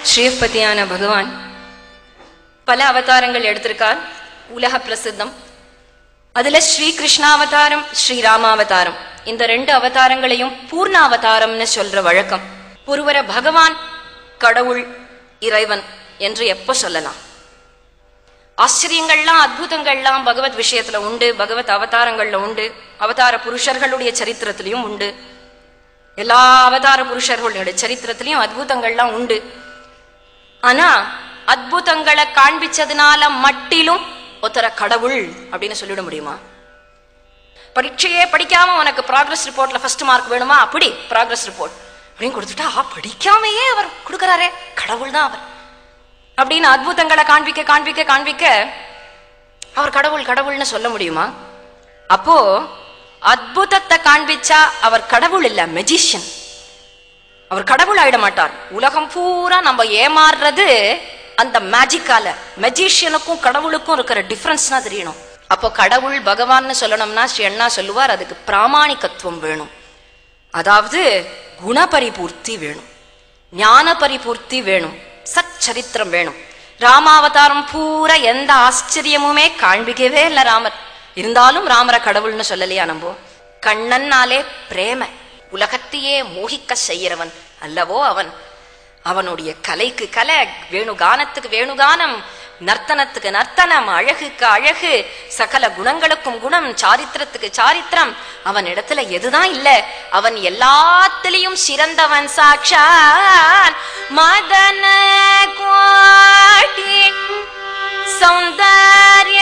ஸ்ரீபதியான பகவான் பல அவதாரங்கள் எடுத்திருக்கார் உலக பிரசித்தம் அதுல ஸ்ரீ கிருஷ்ணாவதாரம் ஸ்ரீ ராமாவதாரம் இந்த ரெண்டு அவதாரங்களையும் பூர்ண அவதாரம்னு சொல்ற வழக்கம் ஒருவரை பகவான் கடவுள் இறைவன் என்று எப்ப சொல்லலாம் ஆச்சரியங்கள்லாம் அற்புதங்கள்லாம் பகவத் விஷயத்துல உண்டு பகவத் அவதாரங்கள்ல உண்டு அவதார புருஷர்களுடைய சரித்திரத்திலையும் உண்டு எல்லா அவதார புருஷர்களுடைய சரித்திரத்திலையும் அற்புதங்கள்லாம் உண்டு ஆனா அற்புதங்களை காண்பிச்சதுனால மட்டிலும் ஒருத்தர கடவுள் அப்படின்னு சொல்லிட முடியுமா பரீட்சையே படிக்காம உனக்கு ப்ராக்ரஸ் ரிப்போர்ட்ல ஃபர்ஸ்ட் மார்க் வேணுமா அப்படி ப்ராக்ரஸ் ரிப்போர்ட் அப்படின்னு கொடுத்துட்டா ஆ, படிக்காமையே அவர் கொடுக்கறாரே கடவுள் தான் அவர் அப்படின்னு அற்புதங்களை காண்பிக்க காண்பிக்க காண்பிக்க அவர் கடவுள் கடவுள்னு சொல்ல முடியுமா அப்போ அற்புதத்தை காண்பிச்சா அவர் கடவுள் இல்ல மெஜிஷியன் அவர் கடவுள் ஆயிட மாட்டார் உலகம் பூரா நம்ம ஏமாறுறது அந்த மேஜிக்கால மெஜிஷியனுக்கும் கடவுளுக்கும் இருக்கிற டிஃபரன்ஸ் தான் தெரியணும் அப்போ கடவுள் பகவான்னு சொல்லணும்னா ஸ்ரீ அண்ணா சொல்லுவார் அதுக்கு பிராமாணிகத்துவம் வேணும் அதாவது குணபரிபூர்த்தி வேணும் ஞான பரிபூர்த்தி வேணும் சச்சரித்திரம் வேணும் ராமாவதாரம் பூரா எந்த ஆச்சரியமுமே காண்பிக்கவே இல்லை ராமர் இருந்தாலும் ராமரை கடவுள்னு சொல்லலையா நம்போ கண்ணன்னாலே பிரேம உலகத்தையே மோகிக்க செய்யறவன் அல்லவோ அவன் அவனுடைய கலைக்கு கலை வேணுகானத்துக்கு வேணுகானம் நர்த்தனத்துக்கு நர்த்தனம் அழகுக்கு அழகு சகல குணங்களுக்கும் குணம் சாரித்திரத்துக்கு சாரித்திரம் அவன் இடத்துல எதுதான் இல்ல அவன் எல்லாத்திலையும் சிறந்தவன் சாட்சான் மதன கோட்டி சௌந்தர்ய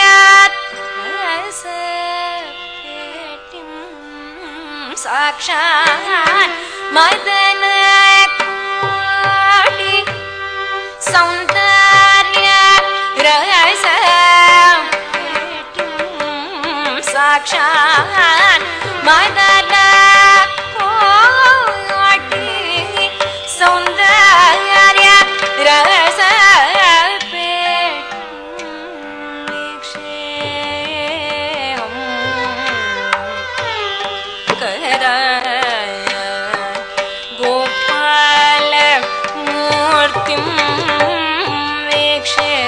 சாட்சான் மதன கோட்டி சௌந்தர்ய ரச சாட்சான் மதன கோட்டி சௌந்தர்ய ரச गोपाल मूर्तिं वीक्षे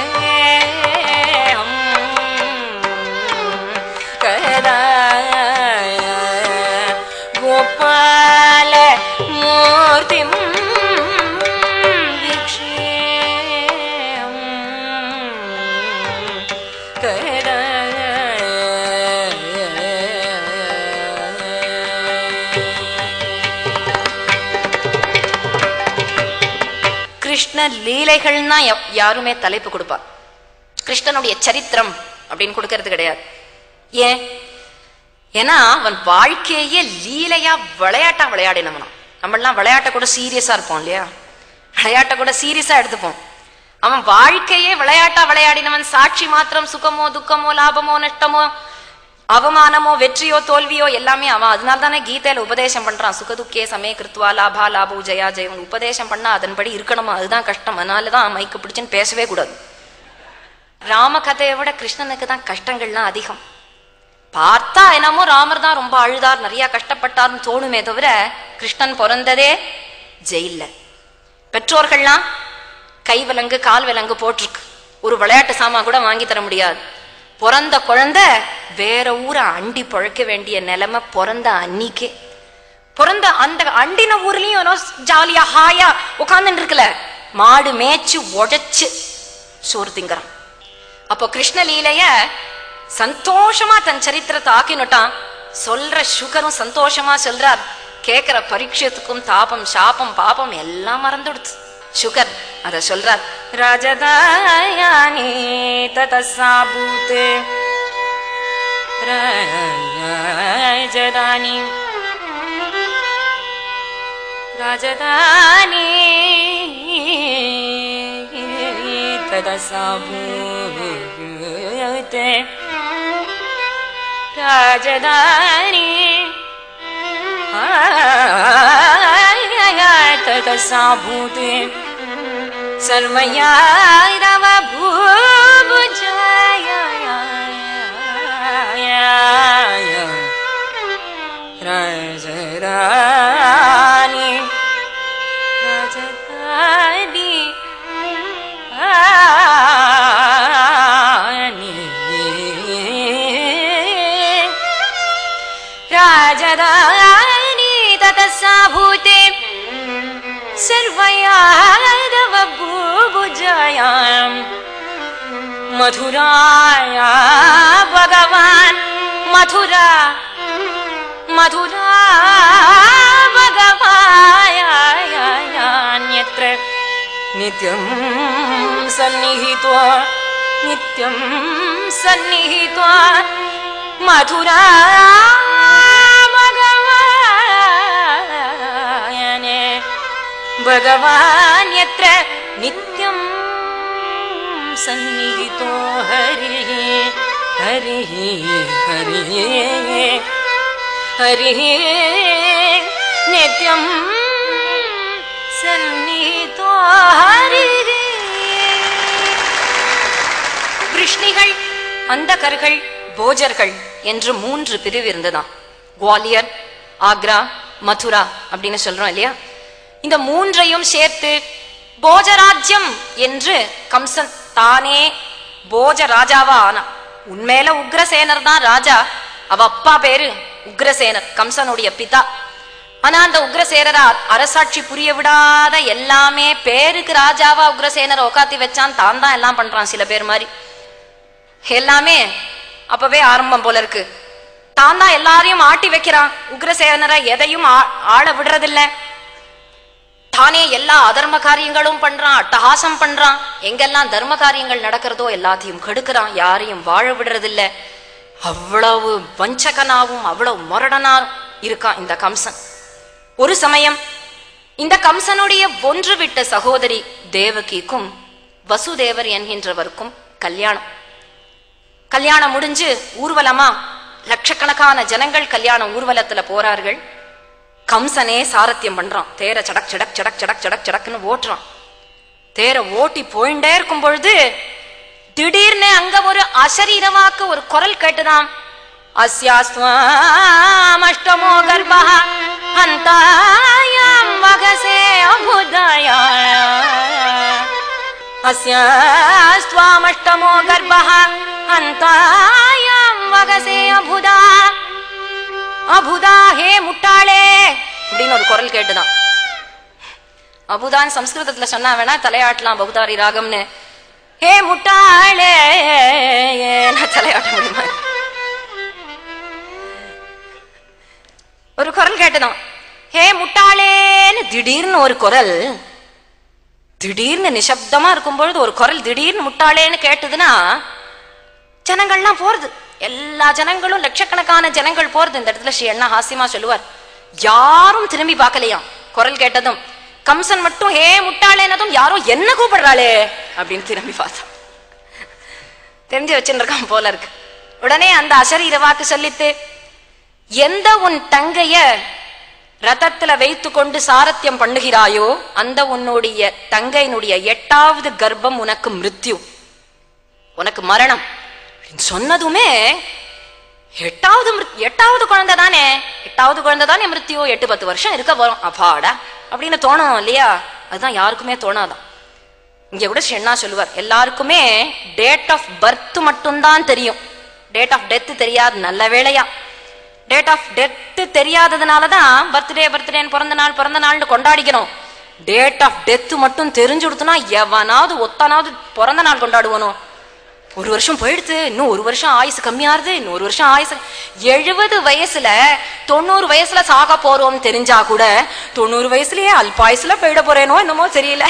गोपाल मूर्तिं वीक्षे கிருஷ்ண லீலைகள்னா யா- யாருமே தலைப்பு கொடுப்பா கிருஷ்ணனுடைய சரித்திரம் அப்படின்னு கொடுக்கறது கிடையாது ஏன் ஏன்னா அவன் வாழ்க்கையே லீலையா விளையாட்டா விளையாடினவனா நம்மளாம் விளையாட்ட கூட சீரியஸா இருப்போம் இல்லையா விளையாட்ட கூட சீரியஸா எடுத்துப்போம் அவன் வாழ்க்கையே விளையாட்டா விளையாடினவன் சாட்சி மாத்திரம் சுகமோ துக்கமோ லாபமோ நஷ்டமோ அவமானமோ வெற்றியோ தோல்வியோ எல்லாமே அவன் அதனால தானே கீதையில உபதேசம் பண்றான் சுகதுக்கே சமே கிருத்வா லாபா லாபு ஜெயா ஜெயம் உபதேசம் பண்ணா அதன்படி இருக்கணுமா அதுதான் கஷ்டம் அதனாலதான் மைக்கு பிடிச்சுன்னு பேசவே கூடாது ராம கதையை விட கிருஷ்ணனுக்கு தான் கஷ்டங்கள்லாம் அதிகம் பார்த்தா என்னமோ ராமர் தான் ரொம்ப அழுதார் நிறைய கஷ்டப்பட்டார்னு தோணுமே தவிர கிருஷ்ணன் பிறந்ததே ஜெயில்ல பெற்றோர்கள்லாம் கை விலங்கு கால் விலங்கு போட்டிருக்கு ஒரு விளையாட்டு சாமான் கூட வாங்கி தர முடியாது பிறந்த குழந்தை வேற ஊரை அண்டி பழக்க வேண்டிய நிலைமை பிறந்த அன்னிக்கே பிறந்த அந்த அண்டின ஊர்லயும் ஏதோ ஜாலியா ஹாயா உட்கார்ந்துட்டு இருக்கல மாடு மேய்ச்சு உழைச்சு சோறு திங்கறான் அப்போ கிருஷ்ண லீலைய சந்தோஷமா தன் சரித்திரத்தை ஆக்கினுட்டான் சொல்ற சுகரும் சந்தோஷமா சொல்றார் கேக்குற பரீட்சத்துக்கும் தாபம் சாபம் பாபம் எல்லாம் மறந்துடுது சுகர் அத சொல்றார் ராஜதாயானி ததசாபூத் ராஜதானி ராஜதானி तदसाभूत् राजधानी तदसाभूत् सर्वयारव राजरानी राजधानी राजदानी ततः सा भूते सर्वयादव भूभुजायाम् मधुराया भगवान् मधुरा मधुरा भगवायान्यत्र नित्यं सन्निहित्वा नित्यं सन्निहित्वा मधुरा भगवाने भगवान् यत्र नित्यं सन्निहितो हरिः हरिः हरिः हरिः नित्यं सन्निहितो हरिः கிருஷ்ணிகள் அந்தகர்கள் போஜர்கள் என்று மூன்று பிரிவு இருந்ததாம் குவாலியர் ஆக்ரா மதுரா அப்படின்னு சொல்றோம் இல்லையா இந்த மூன்றையும் சேர்த்து போஜராஜ்யம் என்று கம்சன் தானே போஜ ராஜாவா ஆனா உண்மையில உக்ரசேனர் தான் ராஜா அவ அப்பா பேரு உக்ரசேனர் கம்சனுடைய பிதா ஆனா அந்த உக்ரசேனரா அரசாட்சி புரிய விடாத எல்லாமே பேருக்கு ராஜாவா உக்ரசேனரை உக்காத்தி வச்சான் தான் தான் எல்லாம் பண்றான் சில பேர் மாதிரி எல்லாமே அப்பவே ஆரம்பம் போல இருக்கு தான் தான் எல்லாரையும் ஆட்டி வைக்கிறான் உக்ரசேனரை எதையும் ஆ- ஆள விடுறதில்ல தானே எல்லா அதர்ம காரியங்களும் பண்றான் அட்டகாசம் பண்றான் எங்கெல்லாம் தர்ம காரியங்கள் நடக்கிறதோ எல்லாத்தையும் கெடுக்கிறான் யாரையும் வாழ விடுறதில்ல அவ்வளவு வஞ்சகனாவும் அவ்வளவு முரடனாரும் இருக்கான் இந்த கம்சன் ஒரு சமயம் இந்த கம்சனுடைய ஒன்று விட்ட சகோதரி தேவகிக்கும் வசுதேவர் என்கின்றவருக்கும் கல்யாணம் கல்யாணம் முடிஞ்சு ஊர்வலமா லட்சக்கணக்கான ஜனங்கள் கல்யாண ஊர்வலத்துல போறார்கள் கம்சனே சாரத்தியம் பண்றான் தேர சடக் சடக் சடக் சடக் சடக் சடக்குன்னு ஓட்டுறான் தேர ஓட்டி போயிண்டே இருக்கும் பொழுது திடீர்னு அங்க ஒரு அசரீரவாக்கு ஒரு குரல் கேட்டுதான் அஸ்யாஸ்வாமஷ்டமோ கர்ப்பா அந்தாயாம் வகசே அபுதயா अस्यास्त्वामष्टमो गर्भः अन्तायां वगसे अभुदा அபுதா ஹே முட்டாளே அப்படின்னு ஒரு குரல் கேட்டுதான் அபுதான் சம்ஸ்கிருதத்துல சொன்னா வேணா தலையாட்டலாம் பகுதாரி ராகம்னு ஹே முட்டாளே நான் தலையாட்ட முடியுமா ஒரு குரல் கேட்டுதான் ஹே முட்டாளேன்னு திடீர்னு ஒரு குரல் திடீர்னு நிசப்தமா இருக்கும் பொழுது ஒரு குரல் திடீர்னு முட்டாளேன்னு கேட்டதுன்னா ஜனங்கள்லாம் போறது எல்லா ஜனங்களும் லட்சக்கணக்கான ஜனங்கள் போறது இந்த இடத்துல ஸ்ரீ அண்ணா ஹாஸ்யமா சொல்லுவார் யாரும் திரும்பி பார்க்கலையாம் குரல் கேட்டதும் கம்சன் மட்டும் ஹே முட்டாளேனதும் யாரும் என்ன கூப்பிடுறாளே அப்படின்னு திரும்பி பார்த்தா தெரிஞ்சு வச்சுருக்கான் போல இருக்கு உடனே அந்த அசரீர வாக்கு சொல்லித்து எந்த உன் தங்கைய ரதத்துல வைத்து கொண்டு சாரத்தியம் பண்ணுகிறாயோ அந்த உன்னுடைய தங்கையினுடைய எட்டாவது கர்ப்பம் உனக்கு மிருத்யு உனக்கு மரணம் அப்படின்னு சொன்னதுமே எட்டாவது மிருத்- எட்டாவது குழந்தை தானே எட்டாவது குழந்தை தானே மிருத்யு எட்டு பத்து வருஷம் இருக்க வரும் அப்பாடா அப்படின்னு தோணும் இல்லையா அதுதான் யாருக்குமே தோணாதான் இங்க கூட ஷென்னா சொல்லுவார் எல்லாருக்குமே டேட் ஆஃப் பர்த் மட்டும்தான் தெரியும் டேட் ஆஃப் டெத் தெரியாது நல்ல வேளையா டேட் ஆஃப் டெத் தெரியாததுனால தான் பர்த்டே பர்த்டேன்னு பிறந்த நாள் பிறந்த நாள்னு கொண்டாடிக்கணும் டேட் ஆஃப் டெத் மட்டும் தெரிஞ்சு கொடுத்தனா எவனாவது ஒத்தனாவது பிறந்த நாள் கொண்டாடுவனோ ஒரு வருஷம் போயிடுது இன்னும் ஒரு வருஷம் ஆயுசு கம்மியாருது இன்னும் ஒரு வருஷம் ஆயுசு எழுபது வயசுல தொண்ணூறு வயசுல சாக போறோம்னு தெரிஞ்சா கூட தொண்ணூறு வயசுலயே அல்பாயுசுல போயிட போறேனோ என்னமோ தெரியல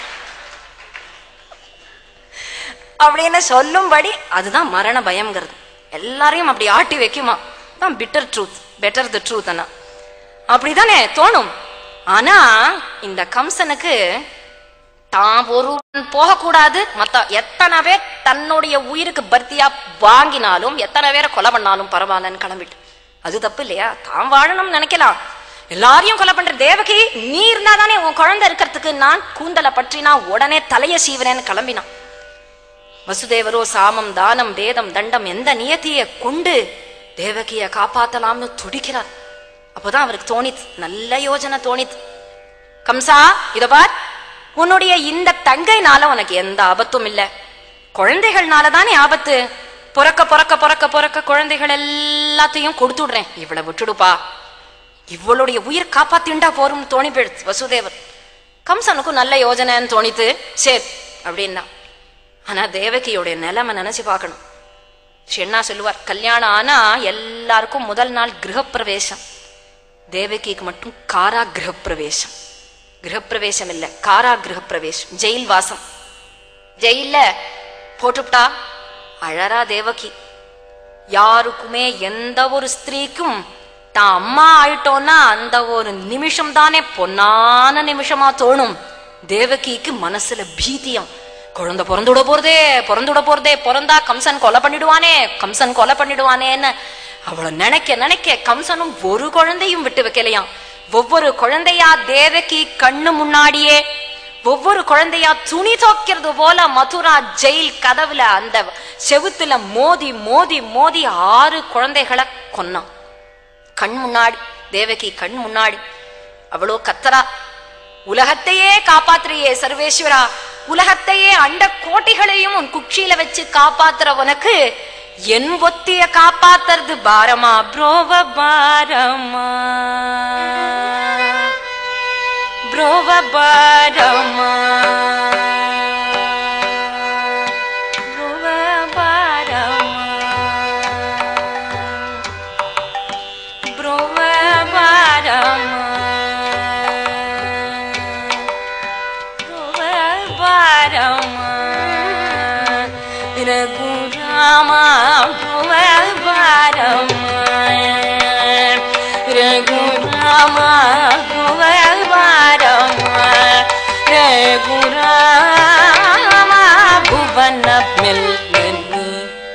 அப்படின்னு சொல்லும்படி அதுதான் மரண பயம்ங்கிறது எல்லாரையும் அப்படி ஆட்டி வைக்குமா தான் bitter truth better the truth அண்ணா அப்படிதானே தோணும் ஆனா இந்த கம்சனுக்கு தான் ஒருவன் போகக்கூடாது மத்த எத்தனை பேர் தன்னுடைய உயிருக்கு பர்த்தியா வாங்கினாலும் எத்தனை பேரை கொலை பண்ணாலும் பரவாயில்லன்னு கிளம்பிட்டு அது தப்பு இல்லையா தான் வாழணும்னு நினைக்கலாம் எல்லாரையும் கொலை பண்ற தேவகி நீ இருந்தா தானே உன் குழந்தை இருக்கிறதுக்கு நான் கூந்தலை பற்றினா உடனே தலைய சீவனேன்னு கிளம்பினான் வசுதேவரோ சாமம் தானம் வேதம் தண்டம் எந்த நியத்திய கொண்டு தேவகிய காப்பாத்தலாம்னு துடிக்கிறார் அப்போதான் அவருக்கு தோணித் நல்ல யோஜனை தோணித் கம்சா இத பார் உன்னுடைய இந்த தங்கைனால உனக்கு எந்த ஆபத்தும் இல்ல குழந்தைகள்னால தானே ஆபத்து பிறக்க பிறக்க பிறக்க பிறக்க குழந்தைகள் எல்லாத்தையும் கொடுத்து விடுறேன் இவளை விட்டுடுப்பா இவளுடைய உயிர் காப்பாத்திண்டா போரும்னு தோணி போயிடுச்சு வசுதேவர் கம்சனுக்கும் நல்ல யோஜனைன்னு தோணித்து சரி அப்படின்னா ஆனா தேவகியோடைய நிலைமை நினைச்சு பார்க்கணும் என்ன சொல்லுவார் கல்யாணம் ஆனா எல்லாருக்கும் முதல் நாள் கிரகப்பிரவேசம் தேவகிக்கு மட்டும் காரா கிரகப்பிரவேசம் கிரகப்பிரவேசம் இல்ல காரா கிரகப்பிரவேசம் ஜெயில் வாசம் ஜெயில்ல போட்டுவிட்டா அழறா தேவகி யாருக்குமே எந்த ஒரு ஸ்திரீக்கும் தான் அம்மா ஆயிட்டோம்னா அந்த ஒரு நிமிஷம் தானே பொன்னான நிமிஷமா தோணும் தேவகிக்கு மனசுல பீதியம் குழந்தை பிறந்துட போறதே பிறந்துட போறதே பிறந்தா கம்சன் கொலை பண்ணிடுவானே கம்சன் கொலை பண்ணிடுவானேன்னு அவளை நினைக்க நினைக்க கம்சனும் ஒரு குழந்தையும் விட்டு வைக்கலையாம் ஒவ்வொரு குழந்தையா தேவகி கண்ணு முன்னாடியே ஒவ்வொரு குழந்தையா துணி துவைக்கிறது போல மதுரா ஜெயில் கதவுல அந்த செவுத்துல மோதி மோதி மோதி ஆறு குழந்தைகளை கொன்னான் கண் முன்னாடி தேவகி கண் முன்னாடி அவ்வளோ கத்தரா உலகத்தையே காப்பாத்துறியே சர்வேஸ்வரா உலகத்தையே அண்ட கோட்டிகளையும் உன் குச்சியில வச்சு காப்பாத்துற உனக்கு என் ஒத்திய காப்பாத்துறது பாரமா ப்ரோவ பாரமா ப்ரோவ பாரமா ப்ரோவ பாரமா ப்ரோவ பாரமா ப்ரோவ பாரமா ரகுராமா ப்ரோவ பாரமா ரகுராமா ப்ரோவ பாரமா ரகுராமா புவன மெல்லனி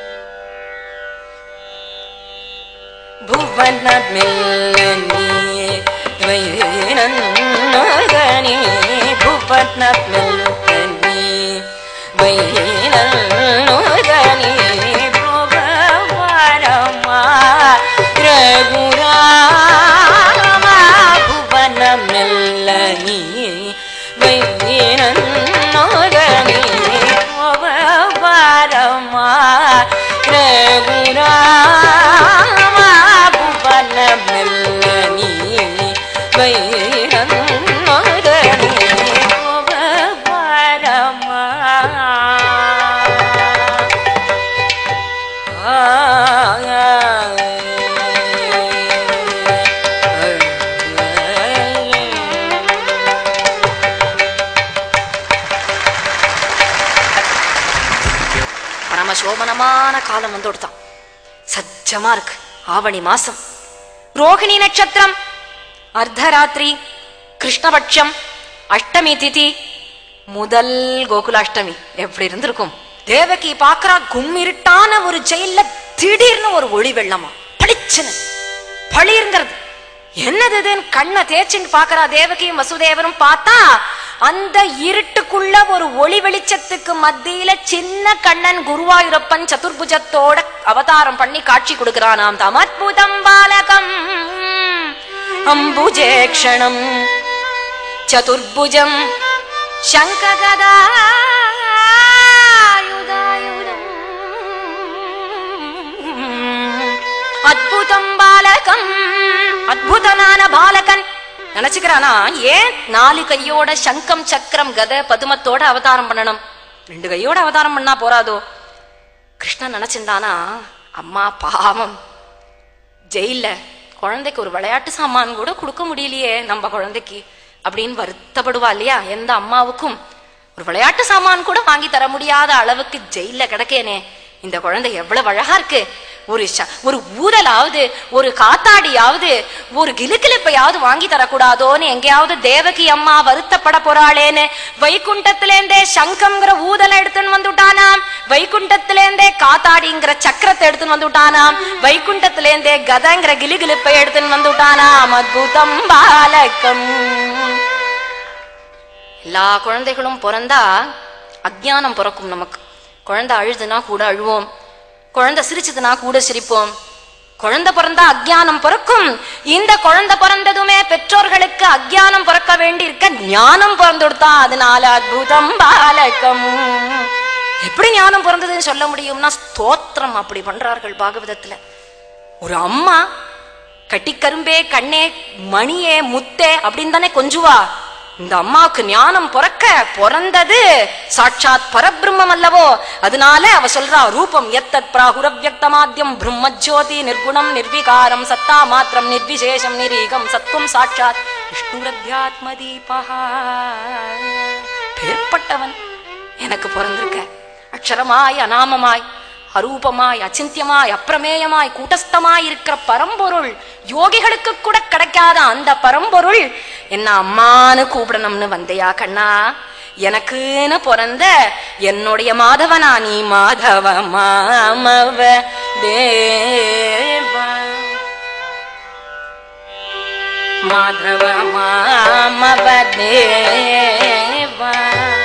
ಭುವನ ಮೆಲ್ಲನಿ ವೈನನ್ನಗನಿ ಭುವನ ಮೆಲ್ಲನಿ ವೈನನ್ನಗನಿ ಭುವರಮ ರಘುರಾಮ ಭುವನ ಮೆಲ್ಲನಿ ವೈನನ್ನಗನಿ ಭುವರಮ ರಘುರಾಮ ಭುವನ ಮೆಲ್ಲನಿ ವೈನನ್ನಗನಿ ಭುವರಮ பரம சோபனமான காலம் வந்து கொடுத்தான் சஜ்ஜமா இருக்கு ஆவணி மாசம் ரோகிணி நட்சத்திரம் அர்த்தராத்திரி கிருஷ்ணபட்சம் அஷ்டமி திதி முதல் கோகுலாஷ்டமி எப்படி இருந்திருக்கும் தேவகி பாக்குறா கும்மிருட்டான ஒரு ஜெயில்ல திடீர்னு ஒரு ஒளி வெள்ளமா பளிச்சுன்னு பளிர்ங்கிறது என்னது இதுன்னு கண்ணை தேய்ச்சின்னு பாக்குறா தேவகியும் வசுதேவரும் பார்த்தா அந்த இருட்டுக்குள்ள ஒரு ஒளி வெளிச்சத்துக்கு மத்தியில சின்ன கண்ணன் குருவாயூரப்பன் சதுர்புஜத்தோட அவதாரம் பண்ணி காட்சி கொடுக்கிறானாம் தம் அற்புதம் பாலகம் அம்புஜேக்ஷணம் சதுர்புஜம் சங்ககதாயுதாயுதம் அத்புதம் பாலகம் அத்புதனான பாலகன் நினைச்சுக்கிறானா ஏன் நாலு கையோட சங்கம் சக்கரம் கத பதுமத்தோட அவதாரம் பண்ணணும் ரெண்டு கையோட அவதாரம் பண்ணா போறாதோ கிருஷ்ணன் நினைச்சிருந்தானா அம்மா பாவம் ஜெயில்ல குழந்தைக்கு ஒரு விளையாட்டு சாமான் கூட கொடுக்க முடியலையே நம்ம குழந்தைக்கு அப்படின்னு வருத்தப்படுவா இல்லையா எந்த அம்மாவுக்கும் ஒரு விளையாட்டு சாமான் கூட வாங்கி தர முடியாத அளவுக்கு ஜெயில கிடக்கேனே இந்த குழந்தை எவ்வளவு அழகா இருக்கு ஒரு ச- ஒரு ஊரலாவது ஒரு காத்தாடியாவது ஒரு கிலுக்கிலிப்பையாவது வாங்கி தரக்கூடாதோன்னு எங்கேயாவது தேவகி அம்மா வருத்தப்பட போறாளேன்னு வைகுண்டத்திலேந்தே சங்கம்ங்கிற ஊதலை எடுத்துன்னு வந்துட்டானாம் வைகுண்டத்திலேந்தே காத்தாடிங்கிற சக்கரத்தை எடுத்துன்னு வந்துட்டானாம் வைகுண்டத்திலேந்தே கதங்கிற கிலுகிலுப்பை எடுத்துன்னு வந்துட்டானாம் அத்புதம் பாலகம் எல்லா குழந்தைகளும் பிறந்தா அஜ்ஞானம் பிறக்கும் நமக்கு குழந்தை அழுதுனா கூட அழுவோம் குழந்தை சிரிச்சதுனா கூட சிரிப்போம் குழந்தை பிறந்தா அஜ்ஞானம் பிறக்கும் இந்த குழந்தை பிறந்ததுமே பெற்றோர்களுக்கு அஜ்ஞானம் பிறக்க வேண்டி இருக்க ஞானம் பிறந்துடுத்தா அதனால அத்புதம் பாலகம் எப்படி ஞானம் பிறந்ததுன்னு சொல்ல முடியும்னா ஸ்தோத்திரம் அப்படி பண்றார்கள் பாகவதத்துல ஒரு அம்மா கட்டிக்கரும்பே கண்ணே மணியே முத்தே அப்படின்னு தானே கொஞ்சுவா இந்த அம்மாவுக்கு ஞானம் பிறக்க பிறந்தது சாட்சாத் பரபிரம்மம் அல்லவோ அதனால அவ சொல்றா ரூபம் எத்தத் பிராகுரவியக்தமாத்யம் பிரம்ம ஜோதி நிர்குணம் நிர்விகாரம் சத்தா மாத்திரம் நிர்விசேஷம் நிரீகம் சத்துவம் சாட்சாத் விஷ்ணுரத்யாத்ம தீபஹா பேர்பட்டவன் எனக்கு பிறந்திருக்க அக்ஷரமாய் அநாமமாய் அரூபமாய் அச்சிந்தியமாய் அப்பிரமேயமாய் கூட்டஸ்தமாய் இருக்கிற பரம்பொருள் யோகிகளுக்கு கூட கிடைக்காத அந்த பரம்பொருள் என்ன அம்மான்னு கூப்பிடணும்னு வந்தையா கண்ணா எனக்குன்னு பிறந்த என்னுடைய மாதவனா நீ மாதவ மாமவ தேவா மாதவ மாமவ தேவா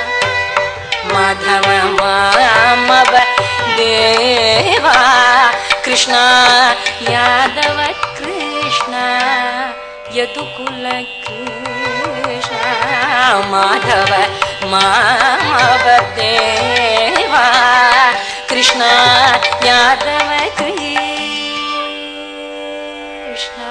மாதவ மாமவ தேவா கிருஷ்ணா யாதவ கிருஷ்ணா யதுகுல கிருஷ்ணா மாதவ மாமவ தேவா கிருஷ்ணா யாதவ கிருஷ்ணா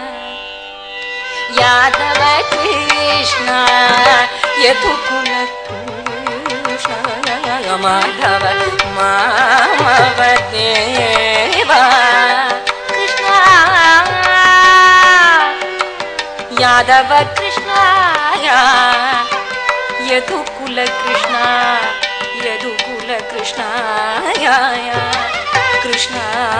யாதவ கிருஷ்ண யதுகுல கிருஷ்ண மாதவ மாமவ தேவா கிருஷ்ண யாதவ கிருஷ்ண யதுகுல கிருஷ்ண யதுகுல கிருஷ்ண கிருஷ்ண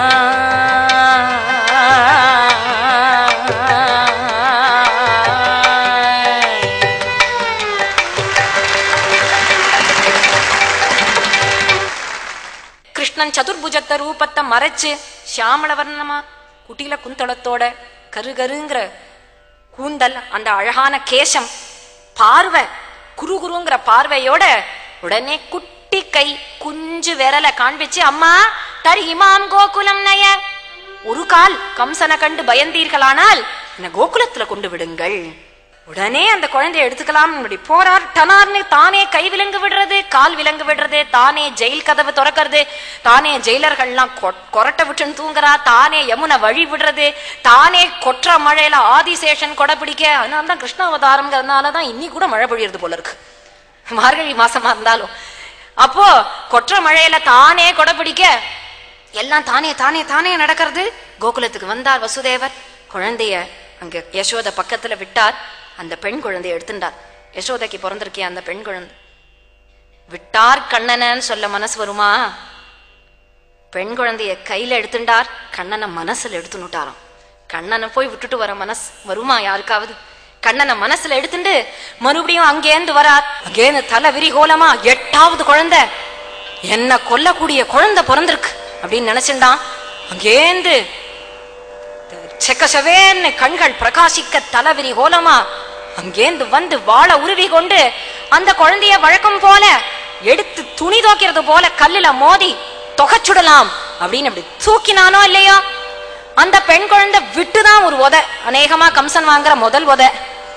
கிருஷ்ணன் சதுர்புஜத்த ரூபத்தை மறைச்சு சியாமள வர்ணமா குட்டில குந்தளத்தோட கருகருங்கிற கூந்தல் அந்த அழகான கேசம் பார்வை குறுகுருங்கிற பார்வையோட உடனே குட்டி கை குஞ்சு விரல காண்பிச்சு அம்மா தர் இமாம் கோகுலம் நய ஒரு கால் கம்சனை கண்டு பயந்தீர்களானால் என்ன கோகுலத்துல கொண்டு விடுங்கள் உடனே அந்த குழந்தைய எடுத்துக்கலாம் இப்படி போறார் டனார்னு தானே கை விலங்கு விடுறது கால் விலங்கு விடுறது தானே ஜெயில் கதவு திறக்கிறது தானே ஜெயிலர்கள்லாம் கொ- கொரட்டை விட்டுன்னு தூங்குறா தானே யமுனை வழி விடுறது தானே கொற்ற மழையில ஆதிசேஷன் கொடை பிடிக்க அதனால தான் கிருஷ்ணாவதாரம்ங்கிறதுனால தான் இன்னி கூட மழை பொழியறது போல இருக்கு மார்கழி மாசமா இருந்தாலும் அப்போ கொற்ற மழையில தானே கொடை பிடிக்க எல்லாம் தானே தானே தானே நடக்கிறது கோகுலத்துக்கு வந்தார் வசுதேவர் குழந்தைய அங்க யசோத பக்கத்துல விட்டார் அந்த பெண் குழந்தைய எடுத்துட்டார் யசோதைக்கு பிறந்திருக்கிய அந்த பெண் குழந்தை விட்டார் கண்ணனன்னு சொல்ல மனசு வருமா பெண் குழந்தைய கையில எடுத்துட்டார் கண்ணனை மனசுல எடுத்துனுட்டாராம் கண்ணனை போய் விட்டுட்டு வர மனசு வருமா யாருக்காவது கண்ணனை மனசுல எடுத்துட்டு மறுபடியும் அங்கேந்து வரார் அங்கேந்து தலை விரிகோலமா எட்டாவது குழந்தை என்ன கொல்லக்கூடிய குழந்தை பிறந்திருக்கு அப்படின்னு நினைச்சுட்டான் அங்கேந்து செக்கசவேன்னு கண்கள் பிரகாசிக்க தலைவிரி கோலமா அங்கேந்து வந்து வாழ உருவி கொண்டு அந்த குழந்தைய வழக்கம் போல எடுத்து துணி துவைக்கிறது போல கல்லுல மோதி தொகைச்சுடலாம் அப்படின்னு அப்படி தூக்கினானோ இல்லையோ அந்த பெண் குழந்தை விட்டுதான் ஒரு உத அநேகமா கம்சன் வாங்குற முதல் உத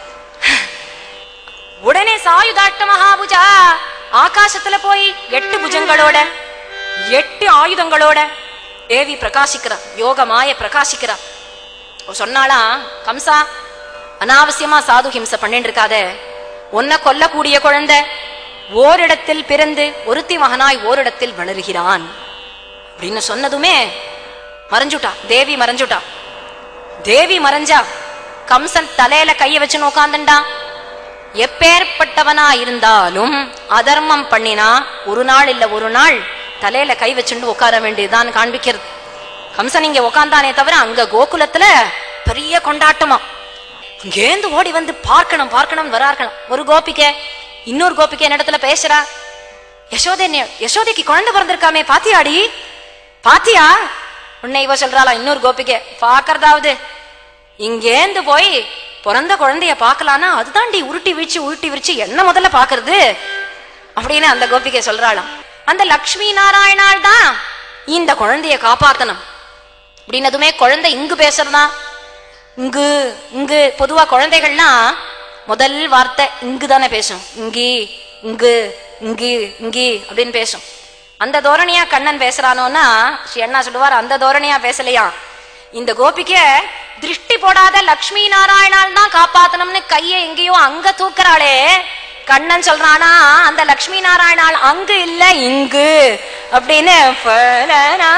உடனே சாயுதாட்ட மகாபுஜா ஆகாசத்துல போய் எட்டு புஜங்களோட எட்டு ஆயுதங்களோட தேவி பிரகாசிக்கிறா யோக மாய பிரகாசிக்கிறா அவ சொன்னாலாம் கம்சா அனாவசியமா சாது ஹிம்சை பண்ணிட்டு இருக்காத உன்னை கொல்லக்கூடிய குழந்தை ஓரிடத்தில் பிறந்து ஒருத்தி மகனாய் ஓரிடத்தில் வளருகிறான் அப்படின்னு சொன்னதுமே மறைஞ்சுட்டா தேவி மறைஞ்சுட்டா தேவி மறைஞ்சா கம்சன் தலையில கைய வச்சு உட்காந்துண்டான் எப்பேற்பட்டவனா இருந்தாலும் அதர்மம் பண்ணினா ஒரு நாள் இல்ல ஒரு நாள் தலையில கை வச்சுண்டு உட்கார வேண்டியதுதான் காண்பிக்கிறது கம்சன் இங்க உட்கார்ந்தானே தவிர அங்க கோகுலத்துல பெரிய கொண்டாட்டமா இங்கேந்து ஓடி வந்து பார்க்கணும் பார்க்கணும் வரார்களாம் ஒரு கோபிக்கை இன்னொரு கோபிக்கை என்னிடத்துல பேசுறா யசோதை நே- யசோதைக்கு குழந்தை பிறந்திருக்காமே பாத்தியாடி பாத்தியா உன்னை இவ சொல்றாளாம் இன்னொரு கோபிக்கை பாக்கறதாவது இங்கேந்து போய் பிறந்த குழந்தைய பார்க்கலான்னா அதுதாண்டி உருட்டி விரிச்சு உருட்டி விரிச்சு என்ன முதல்ல பாக்குறது அப்படின்னு அந்த கோபிகை சொல்றாளாம் அந்த லக்ஷ்மி நாராயணாள் தான் இந்த குழந்தைய காப்பாத்தணும் அப்படின்னதுமே குழந்தை இங்கு பேசுறதா இங்கு இங்கு பொதுவா குழந்தைகள்லாம் முதல் வார்த்தை இங்கு தானே பேசும் இங்கி இங்கு இங்கு இங்கி அப்படின்னு பேசும் அந்த தோரணியா கண்ணன் பேசுறானோன்னா ஸ்ரீ அண்ணா சொல்லுவார் அந்த தோரணியா பேசலையா இந்த கோபிக்க திருஷ்டி போடாத லக்ஷ்மி நாராயணால் தான் காப்பாத்தணும்னு கையை எங்கேயோ அங்க தூக்குறாளே கண்ணன் சொல்றானா அந்த லக்ஷ்மி நாராயணால் அங்கு இல்ல இங்கு அப்படின்னு பலனா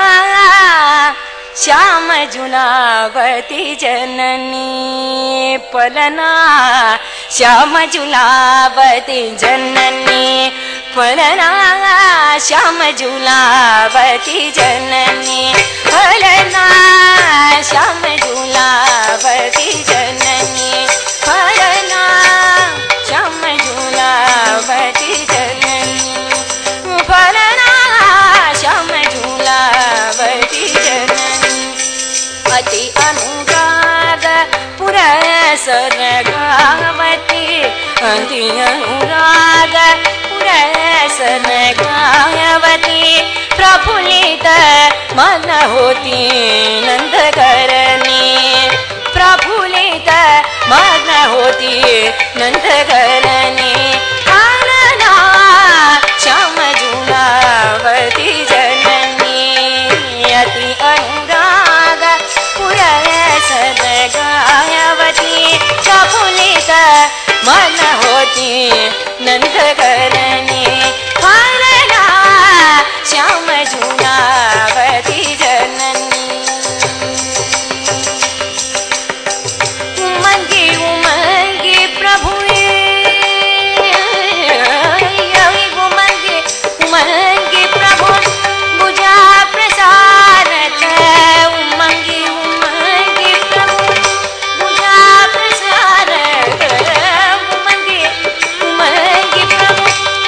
श्याम जुलावती जननी पलना श्याम जुलावती जननी पलना श्याम जुलावती जननी पलना श्याम जुलावती जननी पलना श्याम जुलावती जननी फलना श्याम झूलावती जननी अति अनुराग पुरसर गावती अति अनुराग पुरसर गावती प्रफुल्लित मन होती नंद करणी प्रफुल्लित मन होती नंद करणी आनना श्याम जुलावती जननी अति अनुराग पुरसद गायवती प्रफुल्लित मन होती नंद करणी फारना श्याम जुलावती जननी उमंगी उमंगी प्रभु उमंगी उमंगी प्रभु बुझा प्रसारत उमंगी उमंगी प्रभु बुझा प्रसारत उमंगी उमंगी प्रभु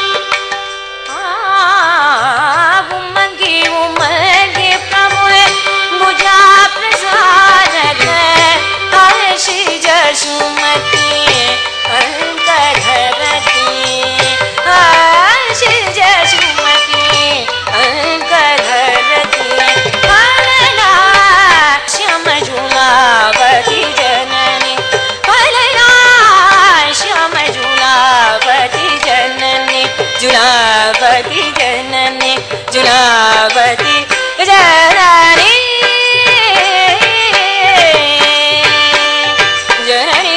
उमंगी उमंगी प्रभु मुझा प्रसारत हर्षि जसुमती अंत धरती हर्षि जसुमती अंत धरती फलना श्याम झूलावती जननी फलना श्याम झूलावती जननी जुलावती जननी जुलावती जननी जननी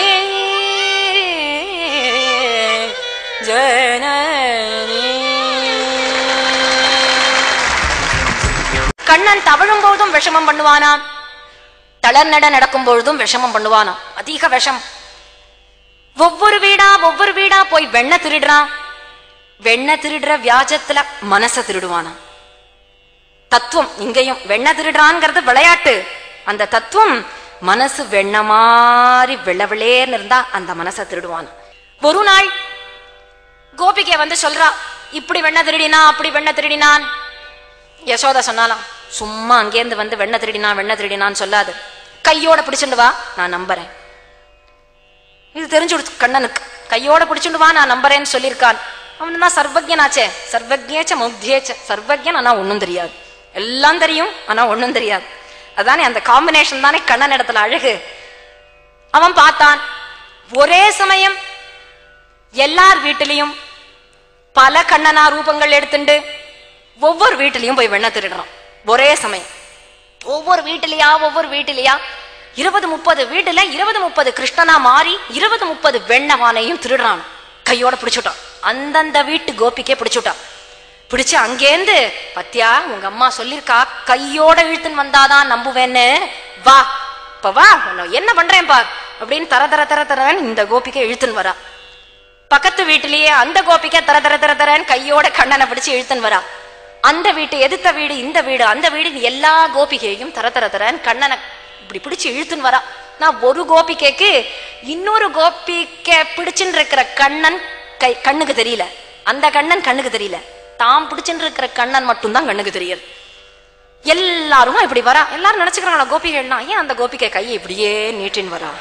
जननी கண்ணன் தவழும் பொழுதும் விஷமம் பண்ணுவானாம் தளர்நட நடக்கும் பொழுதும் விஷமம் பண்ணுவானாம் அதிக விஷம் ஒவ்வொரு வீடா ஒவ்வொரு வீடா போய் வெண்ணெய் திருடுறான் வெண்ணெய் திருடுற வியாஜத்துல மனச திருடுவானாம் தத்துவம் இங்கேயும் வெண்ணெய் திருடுறான்ங்கிறது விளையாட்டு அந்த தத்துவம் மனசு வெண்ண மாதிரி வெள்ளவிளேர்னு இருந்தா அந்த மனசை திருடுவான் ஒரு நாள் கோபிகை வந்து சொல்றா இப்படி வெண்ண திருடினா அப்படி வெண்ண திருடினான் யசோதா சொன்னாலாம் சும்மா அங்கேருந்து வந்து வெண்ண திருடினா வெண்ண திருடினான்னு சொல்லாது கையோட பிடிச்சுண்டு வா நான் நம்புறேன் இது தெரிஞ்சு கொடுத்து கண்ணனுக்கு கையோட பிடிச்சுண்டு வா நான் நம்புறேன்னு சொல்லியிருக்கான் அவன் தான் சர்வஜனாச்சே சர்வஜேச்ச முக்தியேச்ச சர்வஜன் ஆனா ஒண்ணும் தெரியாது எல்லாம் தெரியும் ஆனா ஒண்ணும் தெரியாது அதானே அந்த காம்பினேஷன் தானே கண்ணன் இடத்துல அழகு அவன் பார்த்தான் ஒரே சமயம் எல்லார் வீட்டிலையும் பல கண்ணனா ரூபங்கள் எடுத்துண்டு ஒவ்வொரு வீட்டிலையும் போய் வெண்ண திருடுறான் ஒரே சமயம் ஒவ்வொரு வீட்டிலையா ஒவ்வொரு வீட்டிலையா இருபது முப்பது வீட்டுல இருபது முப்பது கிருஷ்ணனா மாறி இருபது முப்பது வெண்ணவானையும் திருடுறான் கையோட பிடிச்சுட்டான் அந்தந்த வீட்டு கோபிக்கே பிடிச்சுட்டான் பிடிச்சு அங்கேந்து பத்தியா உங்க அம்மா சொல்லிருக்கா கையோட இழுத்துன்னு வந்தாதான் நம்புவேன்னு வா இப்ப வா உன்னை என்ன பண்றேன் பார் அப்படின்னு தர தர தர தரன்னு இந்த கோபிக்கை இழுத்துன்னு வரா பக்கத்து வீட்டிலேயே அந்த கோபிக்கை தர தர தர தரன்னு கையோட கண்ணனை பிடிச்சு இழுத்துன்னு வரா அந்த வீட்டு எதிர்த்த வீடு இந்த வீடு அந்த வீடு எல்லா கோபிகையும் தர தர தரன்னு கண்ணனை இப்படி பிடிச்சு இழுத்துன்னு வரா நான் ஒரு கோபிக்கைக்கு இன்னொரு கோபிக்கை பிடிச்சுன்னு இருக்கிற கண்ணன் கை கண்ணுக்கு தெரியல அந்த கண்ணன் கண்ணுக்கு தெரியல தாம் பிடிச்சுன்னு இருக்கிற கண்ணன் மட்டும்தான் கண்ணுக்கு தெரியுது எல்லாருமா இப்படி வரா எல்லாரும் நினைச்சுக்கிறாங்களா கோபிகைன்னா ஏன் அந்த கோபிகை கையை இப்படியே நீட்டின்னு வரா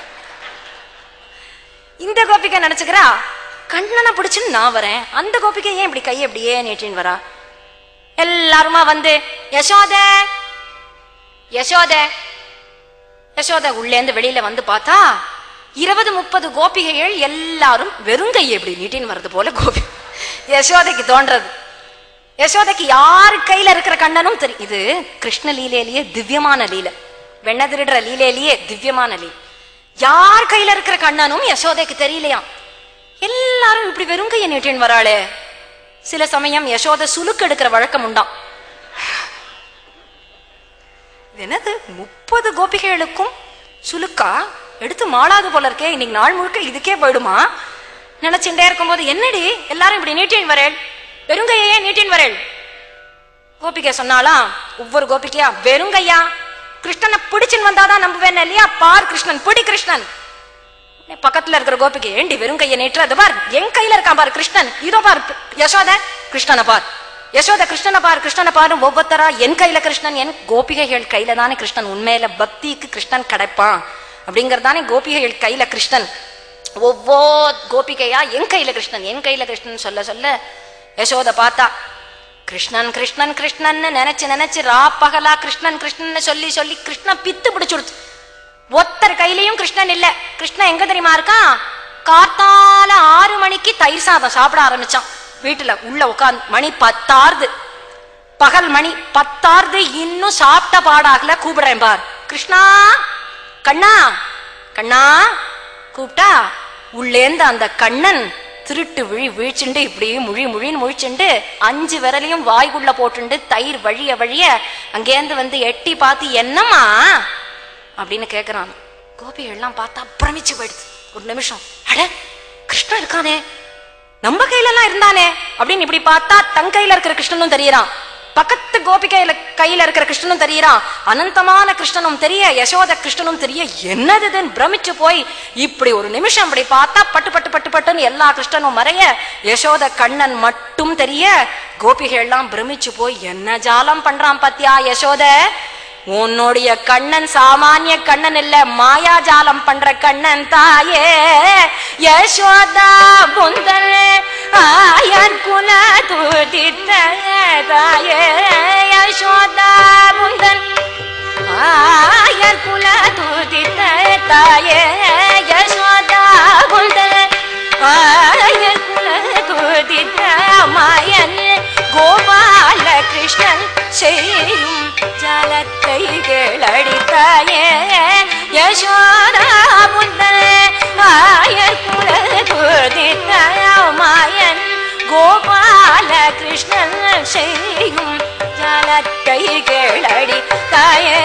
இந்த கோபிகை நினைச்சுக்கிறா கண்ணனை பிடிச்சுன்னு நான் வரேன் அந்த கோபிகை ஏன் இப்படி கையை இப்படியே நீட்டின்னு வரா எல்லாருமா வந்து யசோத யசோத யசோதை உள்ளேந்து வெளியில வந்து பார்த்தா இருபது முப்பது கோபிகைகள் எல்லாரும் வெறுங்கையை எப்படி நீட்டின்னு வர்றது போல கோபி யசோதைக்கு தோன்றது யசோதைக்கு யாரு கையில இருக்கிற கண்ணனும் தெரியும் இது கிருஷ்ண லீலையிலேயே திவ்யமான லீலை வெண்ண திருடுற லீலையிலேயே திவ்யமான லீலை யார் கையில இருக்கிற கண்ணனும் யசோதைக்கு தெரியலையாம் எல்லாரும் இப்படி வெறுங்கையை நீட்டின்னு வராளே சில சமயம் யசோதை சுலுக்கு எடுக்கிற வழக்கம் உண்டாம் இது என்னது முப்பது கோபிகைகளுக்கும் சுலுக்கா எடுத்து மாளாது போல இருக்கே இன்னைக்கு நாள் முழுக்க இதுக்கே போயிடுமா நினைச்சுட்டே இருக்கும்போது என்னடி எல்லாரும் இப்படி நீட்டின் வரேள் வெறுங்கையே நீட்டின் வரேள் கோபிகை சொன்னாலாம் ஒவ்வொரு கோபிக்கையா வெறுங்கையா கிருஷ்ணனை பிடிச்சுன்னு வந்தாதான் நம்புவேன் இல்லையா பார் கிருஷ்ணன் பிடி கிருஷ்ணன் உடனே பக்கத்துல இருக்கிற கோபிக்கு ஏண்டி வெறும் கையை நீட்டுறது பார் என் கையில இருக்கான் பார் கிருஷ்ணன் இதோ பார் யசோத கிருஷ்ணனை பார் யசோத கிருஷ்ணனை பார் கிருஷ்ணனை பாரு ஒவ்வொருத்தரா என் கையில கிருஷ்ணன் என் கோபிகைகள் கையில தானே கிருஷ்ணன் உண்மையில பக்திக்கு கிருஷ்ணன் கிடைப்பான் அப்படிங்கறதானே கோபிகைகள் கையில கிருஷ்ணன் ஒவ்வொரு கோபிகையா என் கையில கிருஷ்ணன் என் கையில கிருஷ்ணன் சொல்ல சொல்ல யசோத பார்த்தா கிருஷ்ணன் கிருஷ்ணன் கிருஷ்ணன் நினைச்சு நினைச்சு ரா பகலா கிருஷ்ணன் கிருஷ்ணன் சொல்லி சொல்லி கிருஷ்ணன் பித்து பிடிச்சுடுத்து ஒத்தர் கையிலயும் கிருஷ்ணன் இல்ல கிருஷ்ணன் எங்க தெரியுமா இருக்கான் காத்தால ஆறு மணிக்கு தயிர் சாதம் சாப்பிட ஆரம்பிச்சான் வீட்டுல உள்ள உட்காந்து மணி பத்தாறுது பகல் மணி பத்தாறுது இன்னும் சாப்பிட்ட பாடாகல கூப்பிடுறேன் பார் கிருஷ்ணா கண்ணா கண்ணா கூப்பிட்டா உள்ளேந்து அந்த கண்ணன் திருட்டு விழி வீழ்ச்சுண்டு இப்படி முழி முழின்னு முழிச்சுண்டு அஞ்சு விரலையும் வாய்க்குள்ள போட்டுண்டு தயிர் வழிய வழிய அங்கேருந்து வந்து எட்டி பார்த்து என்னம்மா அப்படின்னு கேக்குறான் கோபிகள்லாம் பார்த்தா பிரமிச்சு போயிடுது ஒரு நிமிஷம் அட கிருஷ்ணன் இருக்கானே நம்ம கையில எல்லாம் இருந்தானே அப்படின்னு இப்படி பார்த்தா தன் கையில இருக்கிற கிருஷ்ணனும் தெரியறான் பக்கத்து கோபிகையில கையில இருக்கிற கிருஷ்ணனும் தெரியறான் அனந்தமான கிருஷ்ணனும் தெரிய யசோத கிருஷ்ணனும் தெரிய என்னது இதுன்னு பிரமிச்சு போய் இப்படி ஒரு நிமிஷம் இப்படி பார்த்தா பட்டு பட்டு பட்டு பட்டுன்னு எல்லா கிருஷ்ணனும் மறைய யசோத கண்ணன் மட்டும் தெரிய கோபிகள் எல்லாம் பிரமிச்சு போய் என்ன ஜாலம் பண்றான் பாத்தியா யசோத உன்னுடைய கண்ணன் சாமானிய கண்ணன் இல்ல மாயாஜாலம் பண்ற கண்ணன் தாயே யசோதா புந்தன் ஆயர் குல துதித்த தாயே யசோதா புந்தன் ஆயர் குல துதித்த தாயே யசோதா புந்தன் ஆயர் குல துதித்த மாயன் கோபால கிருஷ்ணன் செய்யும் ஜலத்தை கேளடித்தாயே யசோதா புந்தன் ஆயர் குல துதித்த மாயன் கோபால கிருஷ்ணன் செய்யும் ஜலத்தை கேளடி தாயே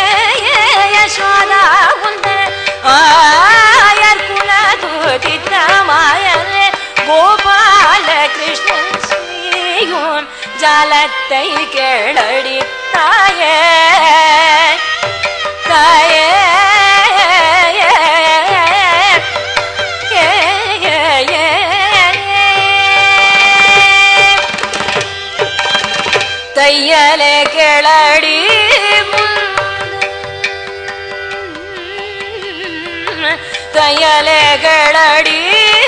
யசோதா புந்தன் ஆயர் குல துதித்த மாயன் கோபால கிருஷ்ணன் செய்யும் ஜலத்தை கேளடி தாயே தாயே தையலே கிளடி தையலே கிளடி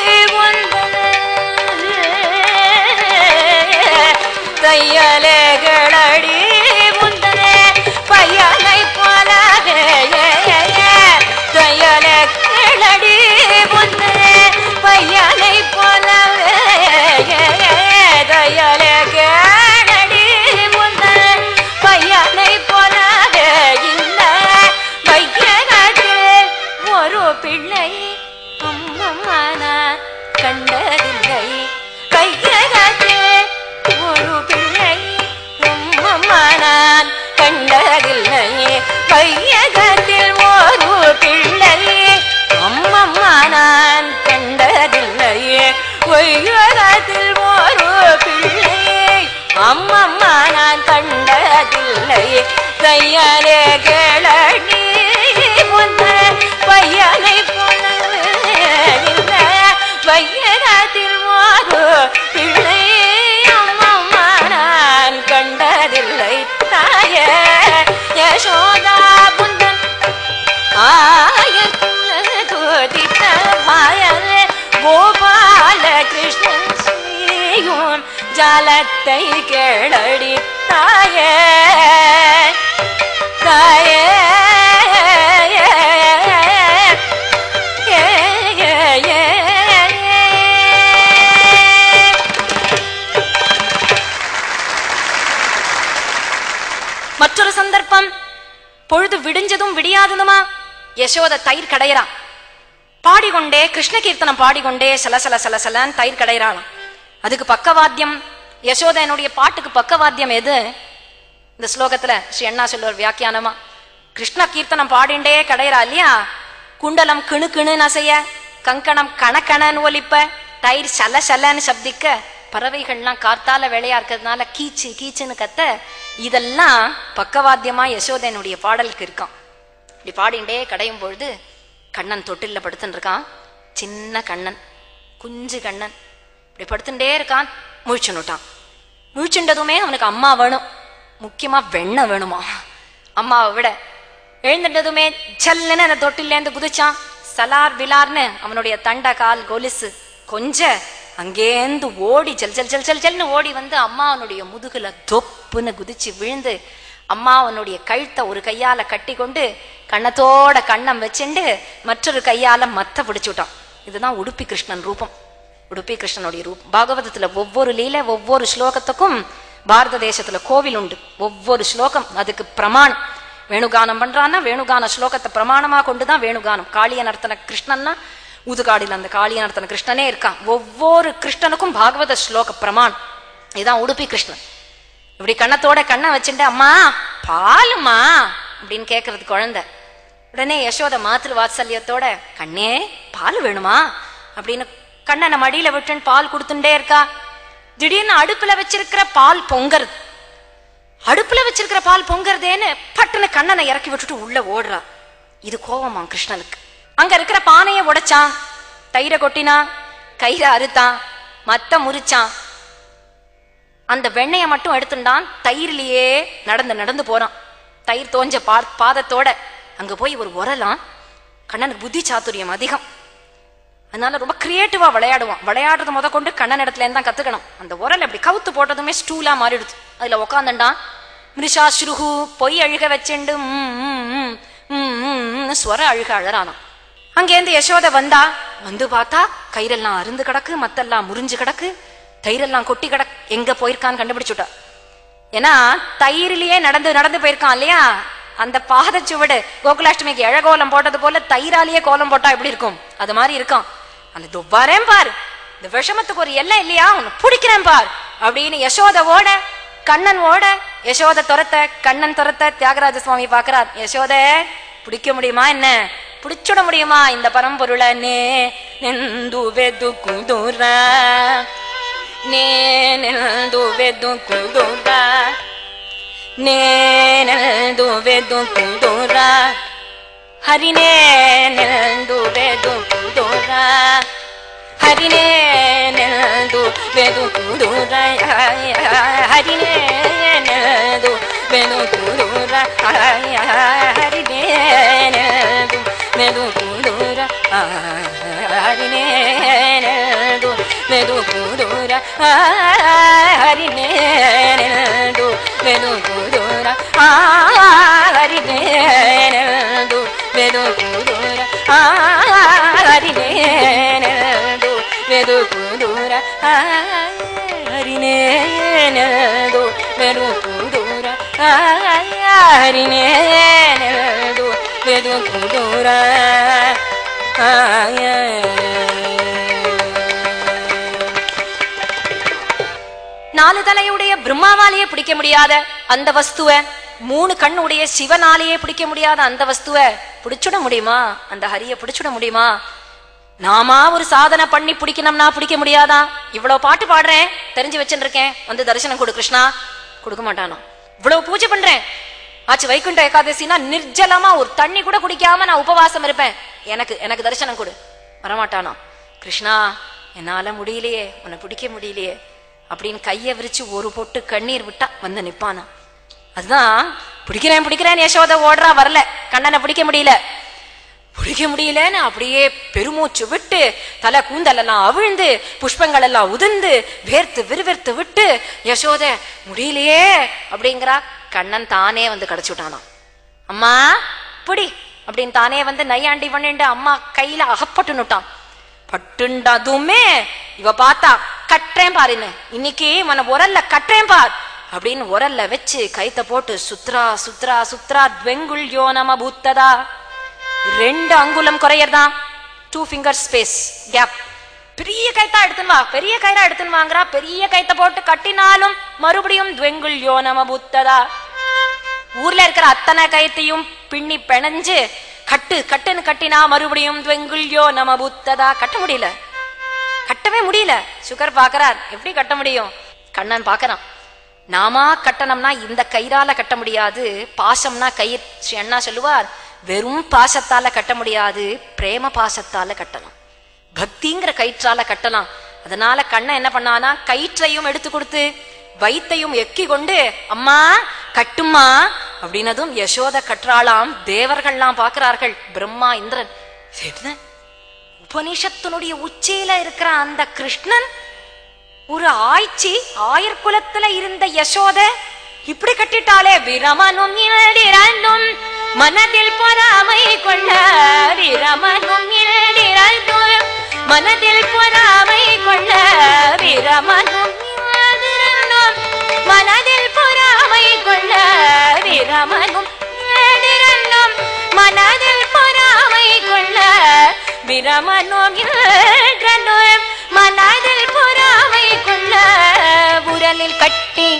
தையலே கிளடி முந்தனே பையனை போலவே தையலே கிளடி முந்தனே பையனை போலவே தையலே கேளடி முந்தனே பையனை போலவே இல்ல வையகத்தில் ஒரு பிள்ளை அம்மம்மான கண்டதில்லை கையகத்தில் ஒரு பிள்ளை அம்மம்மானான் கண்டதில்லை கையகத்தில் ஒரு பிள்ளை அம்மம்மானான் கண்டதில்லை வையகத்தில் ஒரு பிள்ளை அம்மம்மா நான் கண்டதில்லை தையலே கேளடி முந்த பையனை போலவே இல்ல வையகத்தில் ஒரு பிள்ளை அம்மம்மா நான் கண்டதில்லை தாயே யசோதா புந்தன் ஆயத்துதித்த மாயனே கோபால கிருஷ்ணன் செய்யும் ஜலத்தை கேளடி தாயே தாயே விடிஞ்சதும் விடியாதுனுமா யசோத தயிர் கடையறான் பாடிக்கொண்டே கிருஷ்ண கீர்த்தனம் பாடிக்கொண்டே சலசல சலசலன்னு தயிர் கடையறாளாம் அதுக்கு பக்கவாத்தியம் யசோதனுடைய பாட்டுக்கு பக்கவாத்தியம் எது இந்த ஸ்லோகத்துல ஸ்ரீ அண்ணா சொல்லுவார் வியாக்கியானமா கிருஷ்ண கீர்த்தனம் பாடிண்டே கடையறா இல்லையா குண்டலம் கிணு கிணுன்னு அசைய கங்கணம் கணக்கணன்னு ஒலிப்ப தயிர் சல சலன்னு சப்திக்க பறவைகள்லாம் காத்தால வேலையா இருக்கிறதுனால கீச்சு கீச்சுன்னு கத்த இதெல்லாம் பக்கவாத்தியமா யசோதனுடைய பாடலுக்கு இருக்கான் இப்படி பாடிண்டே கடையும் பொழுது கண்ணன் தொட்டில்ல படுத்துன்னு இருக்கான் சின்ன கண்ணன் குஞ்சு கண்ணன் இப்படி படுத்துட்டே இருக்கான் முழிச்சுன்னுட்டான் முழிச்சுண்டதுமே அவனுக்கு அம்மா வேணும் முக்கியமா வெண்ணெய் வேணுமா அம்மாவை விட எழுந்துட்டதுமே ஜல்லுன்னு அந்த தொட்டிலேருந்து குதிச்சான் சலார் விலார்னு அவனுடைய தண்ட கால் கொலுசு கொஞ்ச அங்கேந்து ஓடி ஜல் ஜல் ஜல் ஜல் ஜல்னு ஓடி வந்து அம்மா அவனுடைய முதுகுல தொப்புன்னு குதிச்சு விழுந்து அம்மா அவனுடைய கழுத்தை ஒரு கையால கட்டி கொண்டு கண்ணத்தோட கண்ணம் வச்சுண்டு மற்றொரு கையால மத்த பிடிச்சுட்டான் இதுதான் உடுப்பி கிருஷ்ணன் ரூபம் உடுப்பி கிருஷ்ணனுடைய ரூபம் பாகவதத்துல ஒவ்வொரு லீல ஒவ்வொரு ஸ்லோகத்துக்கும் பாரத தேசத்துல கோவில் உண்டு ஒவ்வொரு ஸ்லோகம் அதுக்கு பிரமாணம் வேணுகானம் பண்றான்னா வேணுகான ஸ்லோகத்தை பிரமாணமா கொண்டுதான் வேணுகானம் காளிய நர்த்தன கிருஷ்ணன்னா ஊதுகாடியில் அந்த காளிய நர்த்தன கிருஷ்ணனே இருக்கான் ஒவ்வொரு கிருஷ்ணனுக்கும் பாகவத ஸ்லோக பிரமாணம் இதுதான் உடுப்பி கிருஷ்ணன் இப்படி கண்ணத்தோட கண்ணை வச்சுட்டு அம்மா பாலுமா அப்படின்னு கேக்குறது குழந்தை உடனே யசோத மாத்திரு வாத்சல்யத்தோட கண்ணே பால் வேணுமா அப்படின்னு கண்ணனை மடியில விட்டுன்னு பால் கொடுத்துட்டே இருக்கா திடீர்னு அடுப்புல வச்சிருக்கிற பால் பொங்கறது அடுப்புல வச்சிருக்கிற பால் பொங்கறதேன்னு பட்டுன்னு கண்ணனை இறக்கி விட்டுட்டு உள்ள ஓடுறா இது கோவமா கிருஷ்ணனுக்கு அங்க இருக்கிற பானையை உடைச்சான் தயிரை கொட்டினான் கயிறை அறுத்தான் மத்த முறிச்சான் அந்த வெண்ணெயை மட்டும் எடுத்துட்டான் தயிர்லயே நடந்து நடந்து போறான் தயிர் தோஞ்ச பா பாதத்தோட அங்க போய் ஒரு உரலாம் கண்ணனுக்கு புத்தி சாத்துரியம் அதிகம் அதனால ரொம்ப கிரியேட்டிவா விளையாடுவான் விளையாடுறது முத கொண்டு கண்ணன் இடத்துல இருந்து தான் கத்துக்கணும் அந்த உரல் அப்படி கவுத்து போட்டதுமே ஸ்டூலா மாறிடுது அதுல உக்காந்துட்டான் மிருஷா ஸ்ருஹு பொய் அழுக வச்சுண்டு ம், ம், ம், ம், ம், ம்னு ஸ்வர அழுக அழறானாம் அங்கேருந்து யசோத வந்தா வந்து பார்த்தா கயிறெல்லாம் அருந்து கிடக்கு மத்தெல்லாம் முறிஞ்சு கிடக்கு தயிரெல்லாம் கொட்டி கிடக்கு எங்க போயிருக்கான்னு கண்டுபிடிச்சுட்டா ஏன்னா தயிரிலேயே நடந்து நடந்து போயிருக்கான் இல்லையா அந்த பாதச்சுவடு கோகுலாஷ்டமிக்கு எழகோலம் போட்டது போல தயிராலேயே கோலம் போட்டா எப்படி இருக்கும் அது மாதிரி இருக்கும் அந்த துப்பாரேன் பார் இந்த விஷமத்துக்கு ஒரு எல்லை இல்லையா உன்னை பிடிக்கிறேன் பார் அப்படின்னு யசோத ஓட கண்ணன் ஓட யசோத துரத்த கண்ணன் துரத்த தியாகராஜ சுவாமி பாக்குறார் யசோத பிடிக்க முடியுமா என்ன பிடிச்சுட முடியுமா இந்த பரம்பொருளை நே நெந்து வெது குதுர நே நெந்து வெது குதுர நேனல்ದು ವೆದು ಕುಂದೂರ ಹರಿನೇನಲ್ದು ವೆದು ಕುಂದೂರ ಹರಿನೇನಲ್ದು ವೆದು ಕುಂದೂರ ಹರಿನೇನಲ್ದು ವೆದು ಕುಂದೂರ ಹರಿನೇನಲ್ದು ವೆದು ಕುಂದೂರ ಹರಿನೇನಲ್ದು ವೆದು ಕುಂದೂರ ಹರಿನೇನಲ್ದು ವೆದು ಕುಂದೂರ ಹರಿನೇನಲ್ದು ವೆದು ಕುಂದೂರ ಹರಿನೇನಲ್ದು ವೆದು ಕುಂದೂರ ಹರಿನೇನಲ್ದು ವೆದು ಕುಂದೂರ ಹರಿನೇನಲ್ದು ವೆದು ಕುಂದೂರ நாலு தலையுடைய பிரம்மாவாலேயே பிடிக்க முடியாத அந்த வஸ்துவ மூணு கண்ணுடைய சிவனாலேயே பிடிக்க முடியாத அந்த வஸ்துவ பிடிச்சுட முடியுமா அந்த ஹரிய பிடிச்சுட முடியுமா நாமா ஒரு சாதனை பண்ணி பிடிக்கணும்னா பிடிக்க முடியாதா இவ்வளவு பாட்டு பாடுறேன் தெரிஞ்சு வச்சுட்டு இருக்கேன் வந்து தரிசனம் கொடு கிருஷ்ணா கொடுக்க மாட்டானா இவ்வளவு பூஜை பண்றேன் ஆச்சு வைகுண்ட ஏகாதசினா நிர்ஜலமா ஒரு தண்ணி கூட குடிக்காம நான் உபவாசம் இருப்பேன் எனக்கு எனக்கு தரிசனம் கொடு வரமாட்டானா கிருஷ்ணா என்னால முடியலையே உன்னை பிடிக்க முடியலையே அப்படின்னு கையை விரிச்சு ஒரு பொட்டு கண்ணீர் விட்டா வந்து நிப்பானா அதுதான் பிடிக்கிறேன் பிடிக்கிறேன் யசோத ஓடுறா வரல கண்ணனை பிடிக்க முடியல பிடிக்க முடியலன்னு அப்படியே பெருமூச்சு விட்டு தலை கூந்தல் எல்லாம் அவிழ்ந்து புஷ்பங்கள் எல்லாம் உதிர்ந்து வேர்த்து விறுவிறுத்து விட்டு யசோத முடியலையே அப்படிங்கிறா கண்ணன் தானே வந்து கிடைச்சுட்டானாம் அம்மா பிடி அப்படின்னு தானே வந்து நையாண்டி பண்ணிண்டு அம்மா கையில அகப்பட்டுனுட்டான் பட்டுண்டதுமே இவ பார்த்தா கட்டுறேன் பாருன்னு இன்னைக்கு மன உரல்ல கட்டுறேன் பார் அப்படின்னு உரல்ல வச்சு கைத்த போட்டு சுத்ரா சுத்ரா சுத்ரா துவெங்குள்யோ நம பூத்ததா ரெண்டு அங்குலம் குறையறதா டூ ஃபிங்கர் ஸ்பேஸ் கேப் பெரிய கைத்தா எடுத்துன்னு வா பெரிய கயிறா எடுத்துன்னு வாங்குறா பெரிய கைத்த போட்டு கட்டினாலும் மறுபடியும் துவெங்குள்யோ நம பூத்ததா ஊர்ல இருக்கிற அத்தனை கயத்தையும் பின்னி பிணைஞ்சு கட்டு கட்டுன்னு கட்டினா மறுபடியும் துவெங்குள்யோ நம பூத்ததா கட்ட முடியல கட்டவே முடியல சுகர் பாக்குறார் எப்படி கட்ட முடியும் கண்ணன் பாக்குறான் நாமா கட்டணம்னா இந்த கயிறால கட்ட முடியாது பாசம்னா கயிறு ஸ்ரீ அண்ணா சொல்லுவார் வெறும் பாசத்தால கட்ட முடியாது பிரேம பாசத்தால கட்டலாம் பக்திங்கிற கயிற்றால கட்டலாம் அதனால கண்ணன் என்ன பண்ணானா கயிற்றையும் எடுத்து கொடுத்து வைத்தையும் எக்கி கொண்டு அம்மா கட்டுமா அப்படின்னதும் யசோத கற்றாளாம் தேவர்கள்லாம் பார்க்கிறார்கள் பிரம்மா இந்திரன் என்ன உபனிஷத்தினுடைய உச்சியில இருக்கிற அந்த கிருஷ்ணன் ஒரு ஆய்ச்சி ஆயர்குலத்துல இருந்த யசோத இப்படி கட்டிட்டாலே விரமனும் இரண்டும் மனதில் பொறாமை கொள்ள விரமனும் இரண்டும் மனதில் பொறாமை கொள்ள விரமனும் இரண்டும் மனதில் பொறாமை கொள்ள விரமனும் இரண்டும் மனதில் பொறாமை கொள்ள விரமனும் இரண்டும் மனதில் பொறாமை கொள்ள உரலில் கட்டி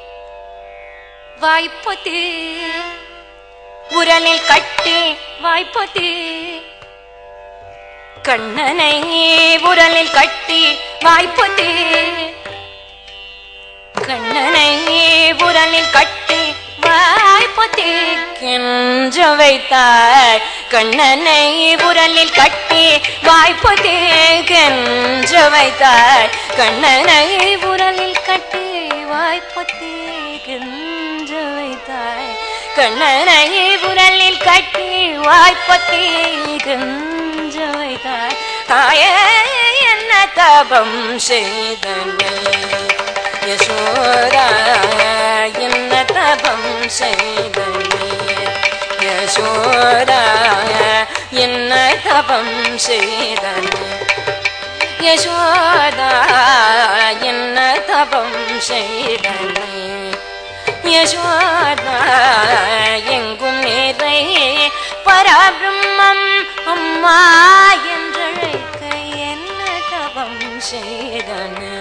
வாய்ப்பது உரலில் கட்டி வாய்ப்பது கண்ணனை உரலில் கட்டி வாய்ப்பது கண்ணனை உரலில் கட்டி வாய்ப்பது கெஞ்ச வைத்தாய் கண்ணனை உரலில் கட்டி வாய்ப்பது கெஞ்ச வைத்தாய் கண்ணனை உரலில் கட்டி வாய்ப்பது கெஞ்ச வைத்தாய் கண்ணனை உரலில் கட்டி வாய்ப்பதி கெஞ்ச வைத்தாய் தாயே என்ன தபம் செய்தனே யசோதா என்ன தபம் செய்தனே யசோதா என்ன தபம் செய்தனே யசோதா என்ன தபம் செய்தனே யசோதா எங்கும் நிறை பரபிரம்மம் அம்மா என்றழைக்க என்ன தபம் செய்தனே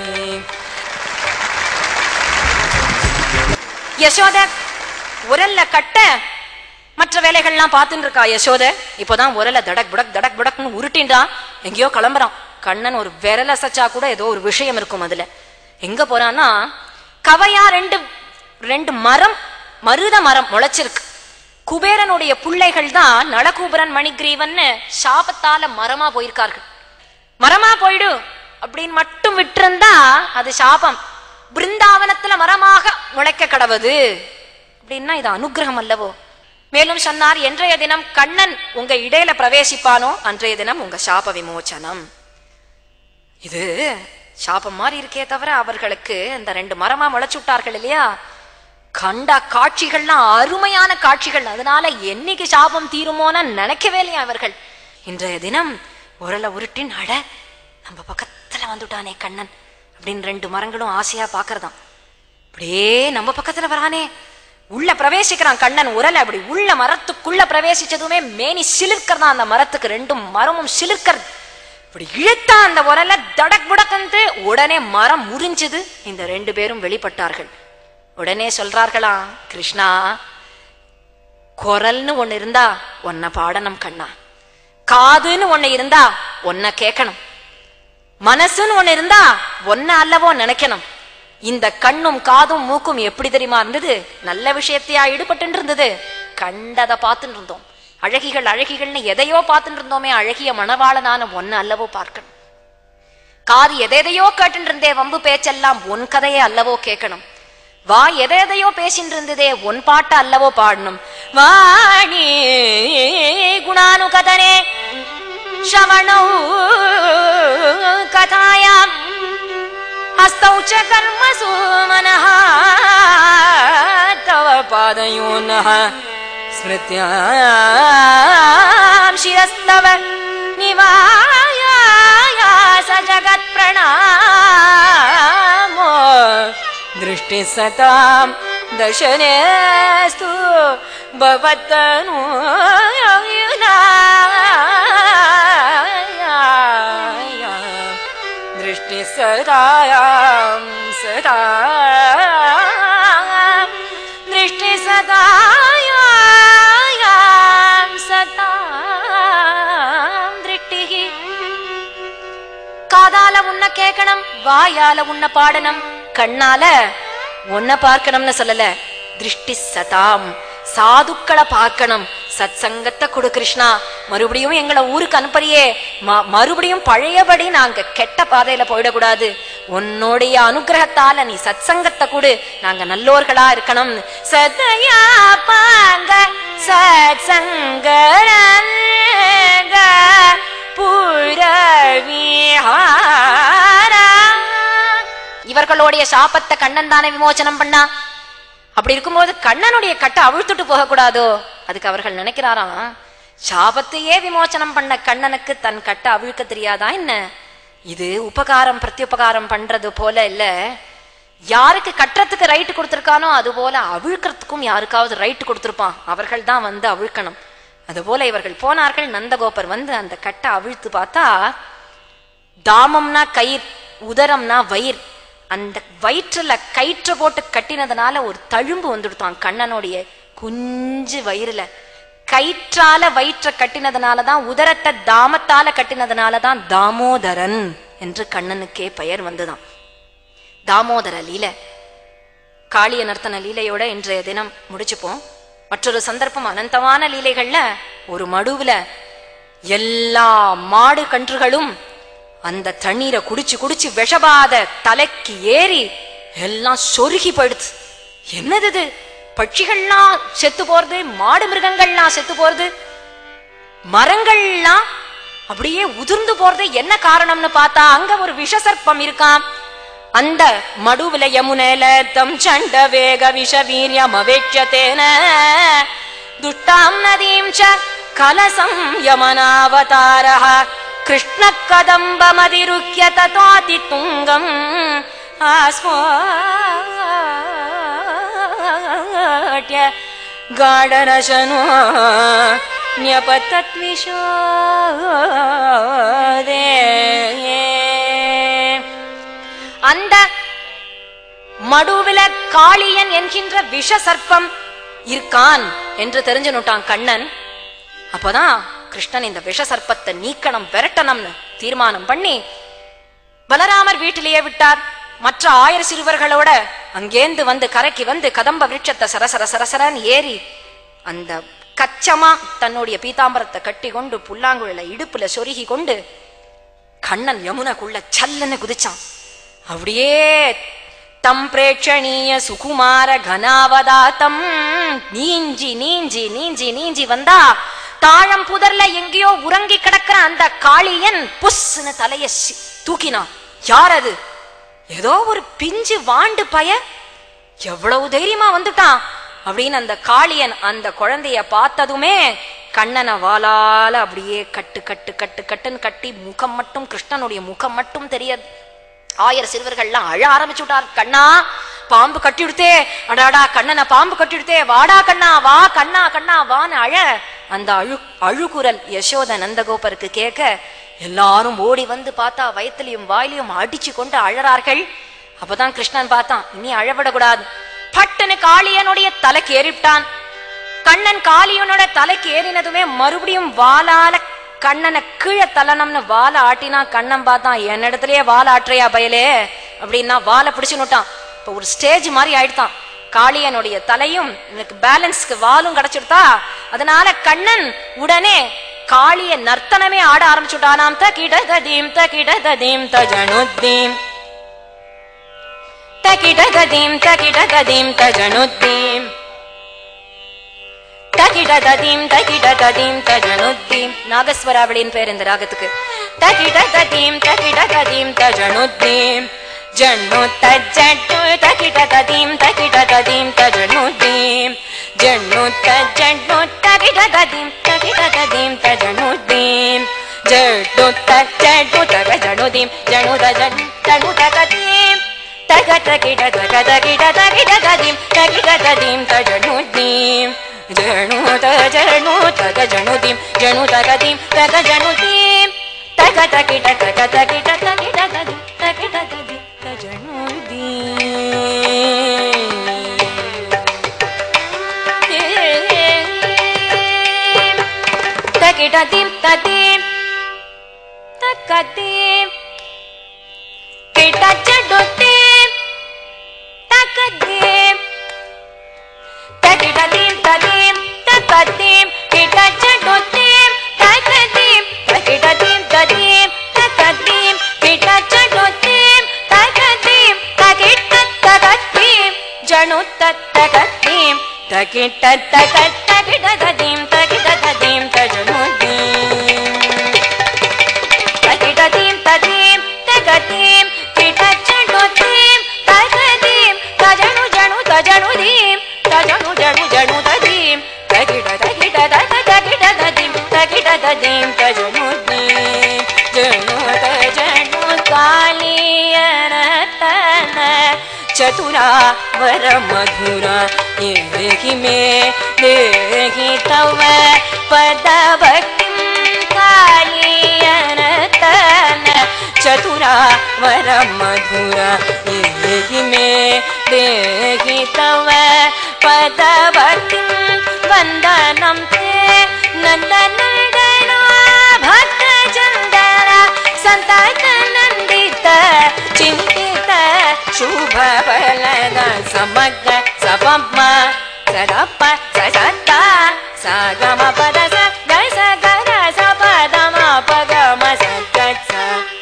யசோத உரல்ல கட்ட மற்ற வேலைகள்லாம் பார்த்துட்டு இருக்கா யசோத இப்போதான் உரல தடக் புடக் தடக் புடக்னு உருட்டின்றான் எங்கேயோ கிளம்புறான் கண்ணன் ஒரு விரல சச்சா கூட ஏதோ ஒரு விஷயம் இருக்கும் அதுல எங்க போறான்னா கவையா ரெண்டு ரெண்டு மரம் மருத மரம் முளைச்சிருக்கு குபேரனுடைய பிள்ளைகள் தான் நளகூபரன் மணிகிரீவன்னு சாபத்தால மரமா போயிருக்கார்கள் மரமா போயிடு அப்படின்னு மட்டும் விட்டிருந்தா அது சாபம் பிருந்தாவனத்துல மரமாக முளைக்க கடவுது அப்படின்னா இது அனுகிரகம் அல்லவோ மேலும் சொன்னார் என்றைய தினம் கண்ணன் உங்க இடையில பிரவேசிப்பானோ அன்றைய தினம் உங்க சாப விமோச்சனம் இது சாபம் மாதிரி இருக்கே தவிர அவர்களுக்கு இந்த ரெண்டு மரமா முளைச்சுட்டார்கள் இல்லையா கண்ட காட்சிகள்லாம் அருமையான காட்சிகள் அதனால என்னைக்கு சாபம் தீருமோன்னு நினைக்கவே இல்லையா அவர்கள் இன்றைய தினம் உரலை உருட்டின் அட நம்ம பக்கத்துல வந்துட்டானே கண்ணன் அப்படின்னு ரெண்டு மரங்களும் ஆசையா பாக்குறதாம் அப்படியே நம்ம பக்கத்துல வரானே உள்ள பிரவேசிக்கிறான் கண்ணன் உரல அப்படி உள்ள மரத்துக்குள்ள பிரவேசிச்சதுமே மேனி சிலிர்க்கிறதா அந்த மரத்துக்கு ரெண்டும் மரமும் சிலிர்க்கிறது இப்படி இழுத்தா அந்த உரல தடக் புடக்கந்து உடனே மரம் முறிஞ்சது இந்த ரெண்டு பேரும் வெளிப்பட்டார்கள் உடனே சொல்றார்களா கிருஷ்ணா குரல்னு ஒண்ணு இருந்தா உன்னை பாடணும் கண்ணா காதுன்னு ஒண்ணு இருந்தா உன்னை கேட்கணும் மனசுன்னு ஒண்ணு இருந்தா ஒன்ன அல்லவோ நினைக்கணும் இந்த கண்ணும் காதும் மூக்கும் எப்படி தெரியுமா இருந்தது நல்ல விஷயத்தையா ஈடுபட்டு இருந்தது கண்டதை பார்த்துட்டு இருந்தோம் அழகிகள் அழகிகள்னு எதையோ பார்த்துட்டு இருந்தோமே அழகிய மணவாளனான ஒன்னு அல்லவோ பார்க்கணும் காது எதையோ கேட்டு இருந்தே வம்பு பேச்செல்லாம் உன் கதையே அல்லவோ கேட்கணும் வா எதையோ பேசிட்டு இருந்ததே உன் பாட்ட அல்லவோ பாடணும் வாணி குணானுகதனே श्रवणौ कथायां हस्तौ च कर्मसु मनः तव पादयोनः स्मृत्यां शिरस्तव निवाया स जगत्प्रणामो दृष्टिः सतां दशनेस्तु भवतनु दृष्टिः सदायां सदा दृष्टिः सदायां सदा दृष्टिः காதால உன்ன கேட்கணும் வாயால உன்ன பாடணும் கண்ணால உன்ன பார்க்கணும்னு சொல்லல திருஷ்டி சதாம் சாதுக்களை பார்க்கணும் சத் சங்கத்தை கொடு கிருஷ்ணா மறுபடியும் எங்களை ஊருக்கு அனுப்புறியே ம- மறுபடியும் பழையபடி நாங்க கெட்ட பாதையில போயிடக்கூடாது உன்னுடைய அனுகிரகத்தால நீ சத் சங்கத்தை கொடு நாங்க நல்லோர்களா இருக்கணும் சதயா பாங்க சத் சங்கரங்க புரவிஹாரா. இவர்களுடைய சாபத்தை கண்ணன் தானே விமோசனம் பண்ணா அப்படி இருக்கும்போது கண்ணனுடைய கட்டை அவிழ்த்துட்டு போக கூடாதோ அதுக்கு அவர்கள் நினைக்கிறாராம் சாபத்தையே விமோசனம் பண்ண கண்ணனுக்கு தன் கட்டை அவிழ்க்க தெரியாதா என்ன இது உபகாரம் பிரத்யுபகாரம் பண்றது போல இல்ல யாருக்கு கட்டுறதுக்கு ரைட் கொடுத்திருக்கானோ அது போல அவிழ்க்கிறதுக்கும் யாருக்காவது ரைட் கொடுத்திருப்பான் அவர்கள் தான் வந்து அவிழ்க்கணும் அதுபோல இவர்கள் போனார்கள் நந்தகோபர் வந்து அந்த கட்டை அவிழ்த்து பார்த்தா தாமம்னா கயிர் உதரம்னா வயிர் அந்த வயிற்றுல கயிற்று போட்டு கட்டினதுனால ஒரு தழும்பு வந்துடுத்தான் கண்ணனுடைய குஞ்சு வயிறுல கயிற்றால வயிற்ற கட்டினதுனாலதான் உதரத்தை தாமத்தால கட்டினதுனாலதான் தாமோதரன் என்று கண்ணனுக்கே பெயர் வந்துதான் தாமோதர லீலை காளிய நர்த்தன லீலையோட இன்றைய தினம் முடிச்சுப்போம் மற்றொரு சந்தர்ப்பம் அனந்தமான லீலைகள்ல ஒரு மடுவுல எல்லா மாடு கன்றுகளும் அந்த தண்ணீரை குடிச்சு குடிச்சு விஷபாத தலைக்கு ஏறி எல்லாம் சொருகி போயிடுது என்னது இது பட்சிகள்லாம் செத்து போறது மாடு மிருகங்கள்லாம் செத்து போறது மரங்கள்லாம் அப்படியே உதிர்ந்து போறது என்ன காரணம்னு பார்த்தா அங்க ஒரு விஷசர்ப்பம் இருக்காம் அந்த மடுவுல யமுனேல தம் சண்ட வேக விஷ வீரியம் அவேட்சத்தேன துஷ்டாம் நதீம் ச கலசம் யமனாவதாரः கிருஷ்ண கதம்பமதிருக்கிய ததோதி துங்கம் ஆஸ்வாட்ய गाढरशनो न्यपतत्विशोदे அந்த மடுவில காளியன் என்கின்ற விஷ சர்ப்பம் இருக்கான் என்று தெரிஞ்சுனுட்டான் கண்ணன் அப்பதான் கிருஷ்ணன் இந்த விஷ சர்ப்பத்தை நீக்கணும் விரட்டணும்னு தீர்மானம் பண்ணி பலராமர் வீட்டிலேயே விட்டார் மற்ற ஆயிர சிறுவர்களோட அங்கேந்து வந்து கரைக்கு வந்து கதம்ப விருட்சத்தை சரசர சரசரன்னு ஏறி அந்த கச்சமா தன்னுடைய பீதாம்பரத்தை கட்டி கொண்டு புல்லாங்குழல இடுப்புல சொருகி கொண்டு கண்ணன் யமுனைக்குள்ள சல்லுன்னு குதிச்சான் அப்படியே தம் பிரேட்சணீய சுகுமார கனாவதாத்தம் நீஞ்சி நீஞ்சி நீஞ்சி நீஞ்சி வந்தா தாழம் புதர்ல எங்கேயோ உறங்கி கிடக்கிற அந்த காளியன் புஸ்ன்னு தலைய சி- தூக்கினான் யார் அது ஏதோ ஒரு பிஞ்சு வாண்டு பய எவ்வளவு தைரியமா வந்துட்டான் அப்படின்னு அந்த காளியன் அந்த குழந்தைய பார்த்ததுமே கண்ணனை வாளால அப்படியே கட்டு கட்டு கட்டு கட்டுன்னு கட்டி முகம் மட்டும் கிருஷ்ணனுடைய முகம் மட்டும் தெரியாது ஆயிரம் சிறுவர்கள்லாம் அழ ஆரம்பிச்சு விட்டார் கண்ணா பாம்பு கட்டிடுத்தே அடாடா கண்ணனை பாம்பு கட்டிடுத்தே வாடா கண்ணா வா கண்ணா கண்ணா வான்னு அழ அந்த அழு அழுகுரல் யசோத நந்தகோபருக்கு கேட்க எல்லாரும் ஓடி வந்து பார்த்தா வயத்திலையும் வாயிலையும் அடிச்சு கொண்டு அழறார்கள் அப்பதான் கிருஷ்ணன் பார்த்தான் இனி அழவிடக்கூடாது பட்டுன்னு காளியனுடைய தலைக்கு ஏறிவிட்டான் கண்ணன் காளியனோட தலைக்கு ஏறினதுமே மறுபடியும் வாளால கண்ணனை கீழே தள்ளணும்னு வாலை ஆட்டினா கண்ணன் பார்த்தான் என்னிடத்துலயே வால் ஆட்டுறியா பயலே அப்படின்னா வாலை பிடிச்சுன்னுட்டான் இப்போ ஒரு ஸ்டேஜ் மாதிரி ஆயிடுத்தான் காளியனுடைய தலையும் எனக்கு பேலன்ஸ்க்கு வாலும் கிடைச்சிடுதா அதனால கண்ணன் உடனே காளிய நர்த்தனமே ஆட ஆரம்பிச்சுட்டானாம் த கிட ததீம் த கிட ததீம் த ஜனுத்தீம் த கிட ததீம் த கிட ததீம் த ஜனுத்தீம் தகிட ததீம் தகிட ததீம் தஜனுத்தீம் நாகஸ்வராவளியின் பேர் இந்த ராகத்துக்கு தகிட ததீம் தகிட ததீம் தஜனுத்தீம் ஜண்ணு தஜ்ஜட்டு தகிட ததீம் தகிட ததீம் தஜனுத்தீம் ஜண்ணு தஜ்ஜட்டு தகிட ததீம் தகிட ததீம் தஜனுத்தீம் ஜட்டு தஜ்ஜட்டு தக ஜனுதீம் ஜனு தஜன் ஜனு தகதீம் தக தக தகிட தக தகிட தகிட ததிம் தகிட ததிம் தஜனுதீம் ஜணு தஜணு தக ஜணுதீம் ஜணு தகதீம் தக ஜணுதீம் தக தகிட தக தகிட தகிட ததிம் தகிட ததிம் தஜணுதீம் தகிட தீம் ததீம் தகதீம் கிட்ட ஜடுதீம் தகதீம் தகிடதீம் ததீம் தகதீம் கிட்ட ஜடுதீம் தகதீம் தகிடதீம் ததீம் தகதீம் கிட்ட ஜடுதீம் தகதீம் தகிட்ட தகதீம் ஜணு தத்தகதீம் தகிட்ட தக தகிடதீம் தகிடதீம் தஜனுதீம் தகிடதீம் ததீம் தகதீம் கிடச்சடுதீம் தகதீம் தஜனு ஜனு தஜனுதீம் தஜனு ஜனு ஜனு ததீம் தகிட தகிட தக தகிட ததீம் தகிட ததீம் தஜனுதீம் ஜனு தஜனு காலியன தன चतुरा वर मधुरा देहि मे देहि तव पदभक्तिं कालियनतन चतुरा वर मधुरा देहि मे देहि तव पदभक्तिं वन्दनं ते नन्दनन्दना भक्तचन्दना सन्ततनन्दित चिन्तित शुभ फलद समग्र सपम सदप ससत्ता सगम पद स गस गर स पदम पगम सगस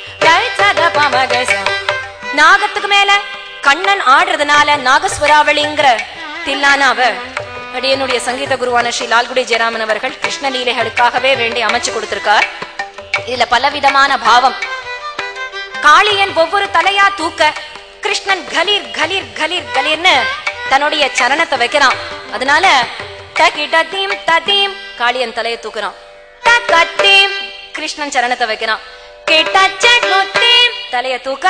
க மகச நாகத்துக்கு மேல கண்ணன் ஆடுறதுனால நாகஸ்வராவளிங்கிற தில்லானாவ அடியனுடைய சங்கீத குருவான ஸ்ரீ லால்குடி ஜெயராமன் அவர்கள் கிருஷ்ண லீலைகளுக்காகவே வேண்டி அமைச்சு கொடுத்திருக்கார் இதுல பலவிதமான பாவம் காளியன் ஒவ்வொரு தலையா தூக்க கிருஷ்ணன் கலீர் கலீர் கலீர் கலீர்னு தன்னுடைய சரணத்தை வைக்கிறான் அதனால தகிடதீம் ததீம் காளியன் தலையை தூக்குறான் தகதீம் கிருஷ்ணன் சரணத்தை வைக்கிறான் கிட்டச்சடுதீம் தலைய தூக்க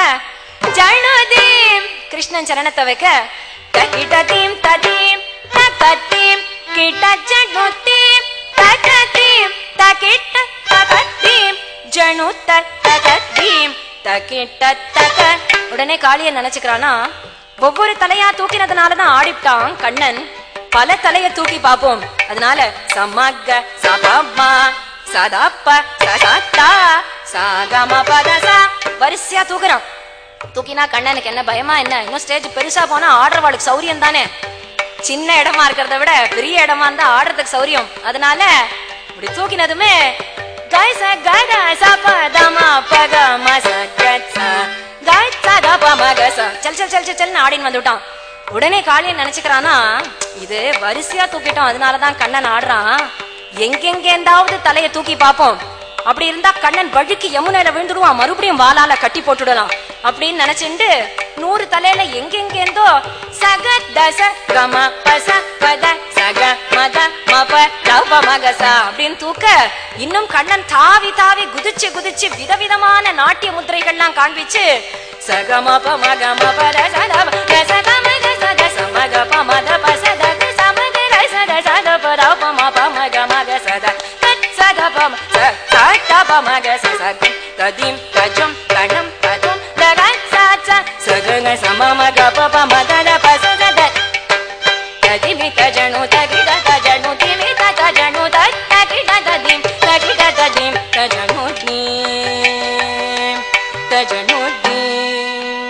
ஜணுதீம் கிருஷ்ணன் சரணத்தை வைக்க தகிடதீம் ததீம் தகதீம் கிட்டச்சடுதீம் தகதீம் தகிட்ட தகதீம் ஜணு தகதீம் தகிட்ட தக உடனே காளிய நினைச்சுக்கிறானா ஒவ்வொரு தலையா தூக்கினதுனாலதான் ஆடிட்டான் கண்ணன் பல தலைய தூக்கி பாப்போம் அதனால சமக்க சபமா சதப்ப சதத்தா சாகம பதசா வரிசையா தூக்குறான் தூக்கினா கண்ணனுக்கு என்ன பயமா என்ன இன்னும் ஸ்டேஜ் பெருசா போனா ஆடுறவாளுக்கு சௌரியம் தானே சின்ன இடமா இருக்கிறத விட பெரிய இடமா இருந்தா ஆடுறதுக்கு சௌரியம் அதனால இப்படி தூக்கினதுமே கைச கத சபதம பகம சகச்ச கைச தப மகச சல் சல் சல் சல் சல்னு ஆடின்னு வந்துட்டான் உடனே காளியன் நினைச்சுக்கிறானா இது வரிசையா தூக்கிட்டோம் அதனாலதான் கண்ணன் ஆடுறான் எங்கெங்கேந்தாவது தலையை தூக்கி பார்ப்போம் அப்படி இருந்தா கண்ணன் வழுக்கி யமுனையில விழுந்துடுவான் மறுபடியும் வாளால கட்டி போட்டுடலாம் அப்படின்னு நினைச்சுண்டு நூறு தலையில எங்கெங்கேந்தோ சக தச கம பச பத சக மத மப லவ மகசா அப்படின்னு தூக்க இன்னும் கண்ணன் தாவி தாவி குதிச்சு குதிச்சு விதவிதமான நாட்டிய முத்திரைகள்லாம் காண்பிச்சு சகமப மகம பத சதப ரசக மக சத சமக பமத பசத சமக ரசத சத பரப மப மக மக சத தத் சத பம ச சத பமக சசக ததிம் தஜம் கணம் ததும் தகத் சாச்ச சகக சமமக பப மதத பசத தத் ததிமி தஜனு தகிட தஜனு திமி தஜனு தத் தகிட ததிம் தகிட ததிம் தஜனு தீம் தஜனு தீம்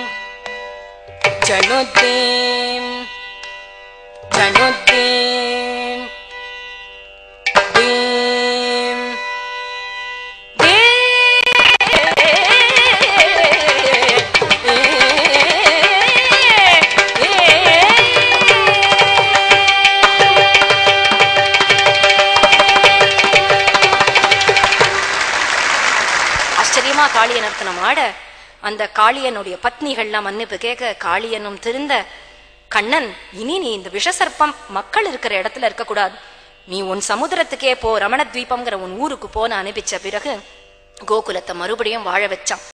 ஜனு தீம் ஜனு தீம் தீம் ஆச்சரியமா காளிய நர்த்தனம் ஆட அந்த காளியனுடைய பத்னிகள்லாம் மன்னிப்பு கேட்க காளியனும் திருந்த கண்ணன் இனி நீ இந்த விஷசர்ப்பம் மக்கள் இருக்கிற இடத்துல இருக்கக்கூடாது நீ உன் சமுத்திரத்துக்கே போ ரமண தீபம்ங்கிற உன் ஊருக்கு போன அனுப்பிச்ச பிறகு கோகுலத்தை மறுபடியும் வாழ வச்சான்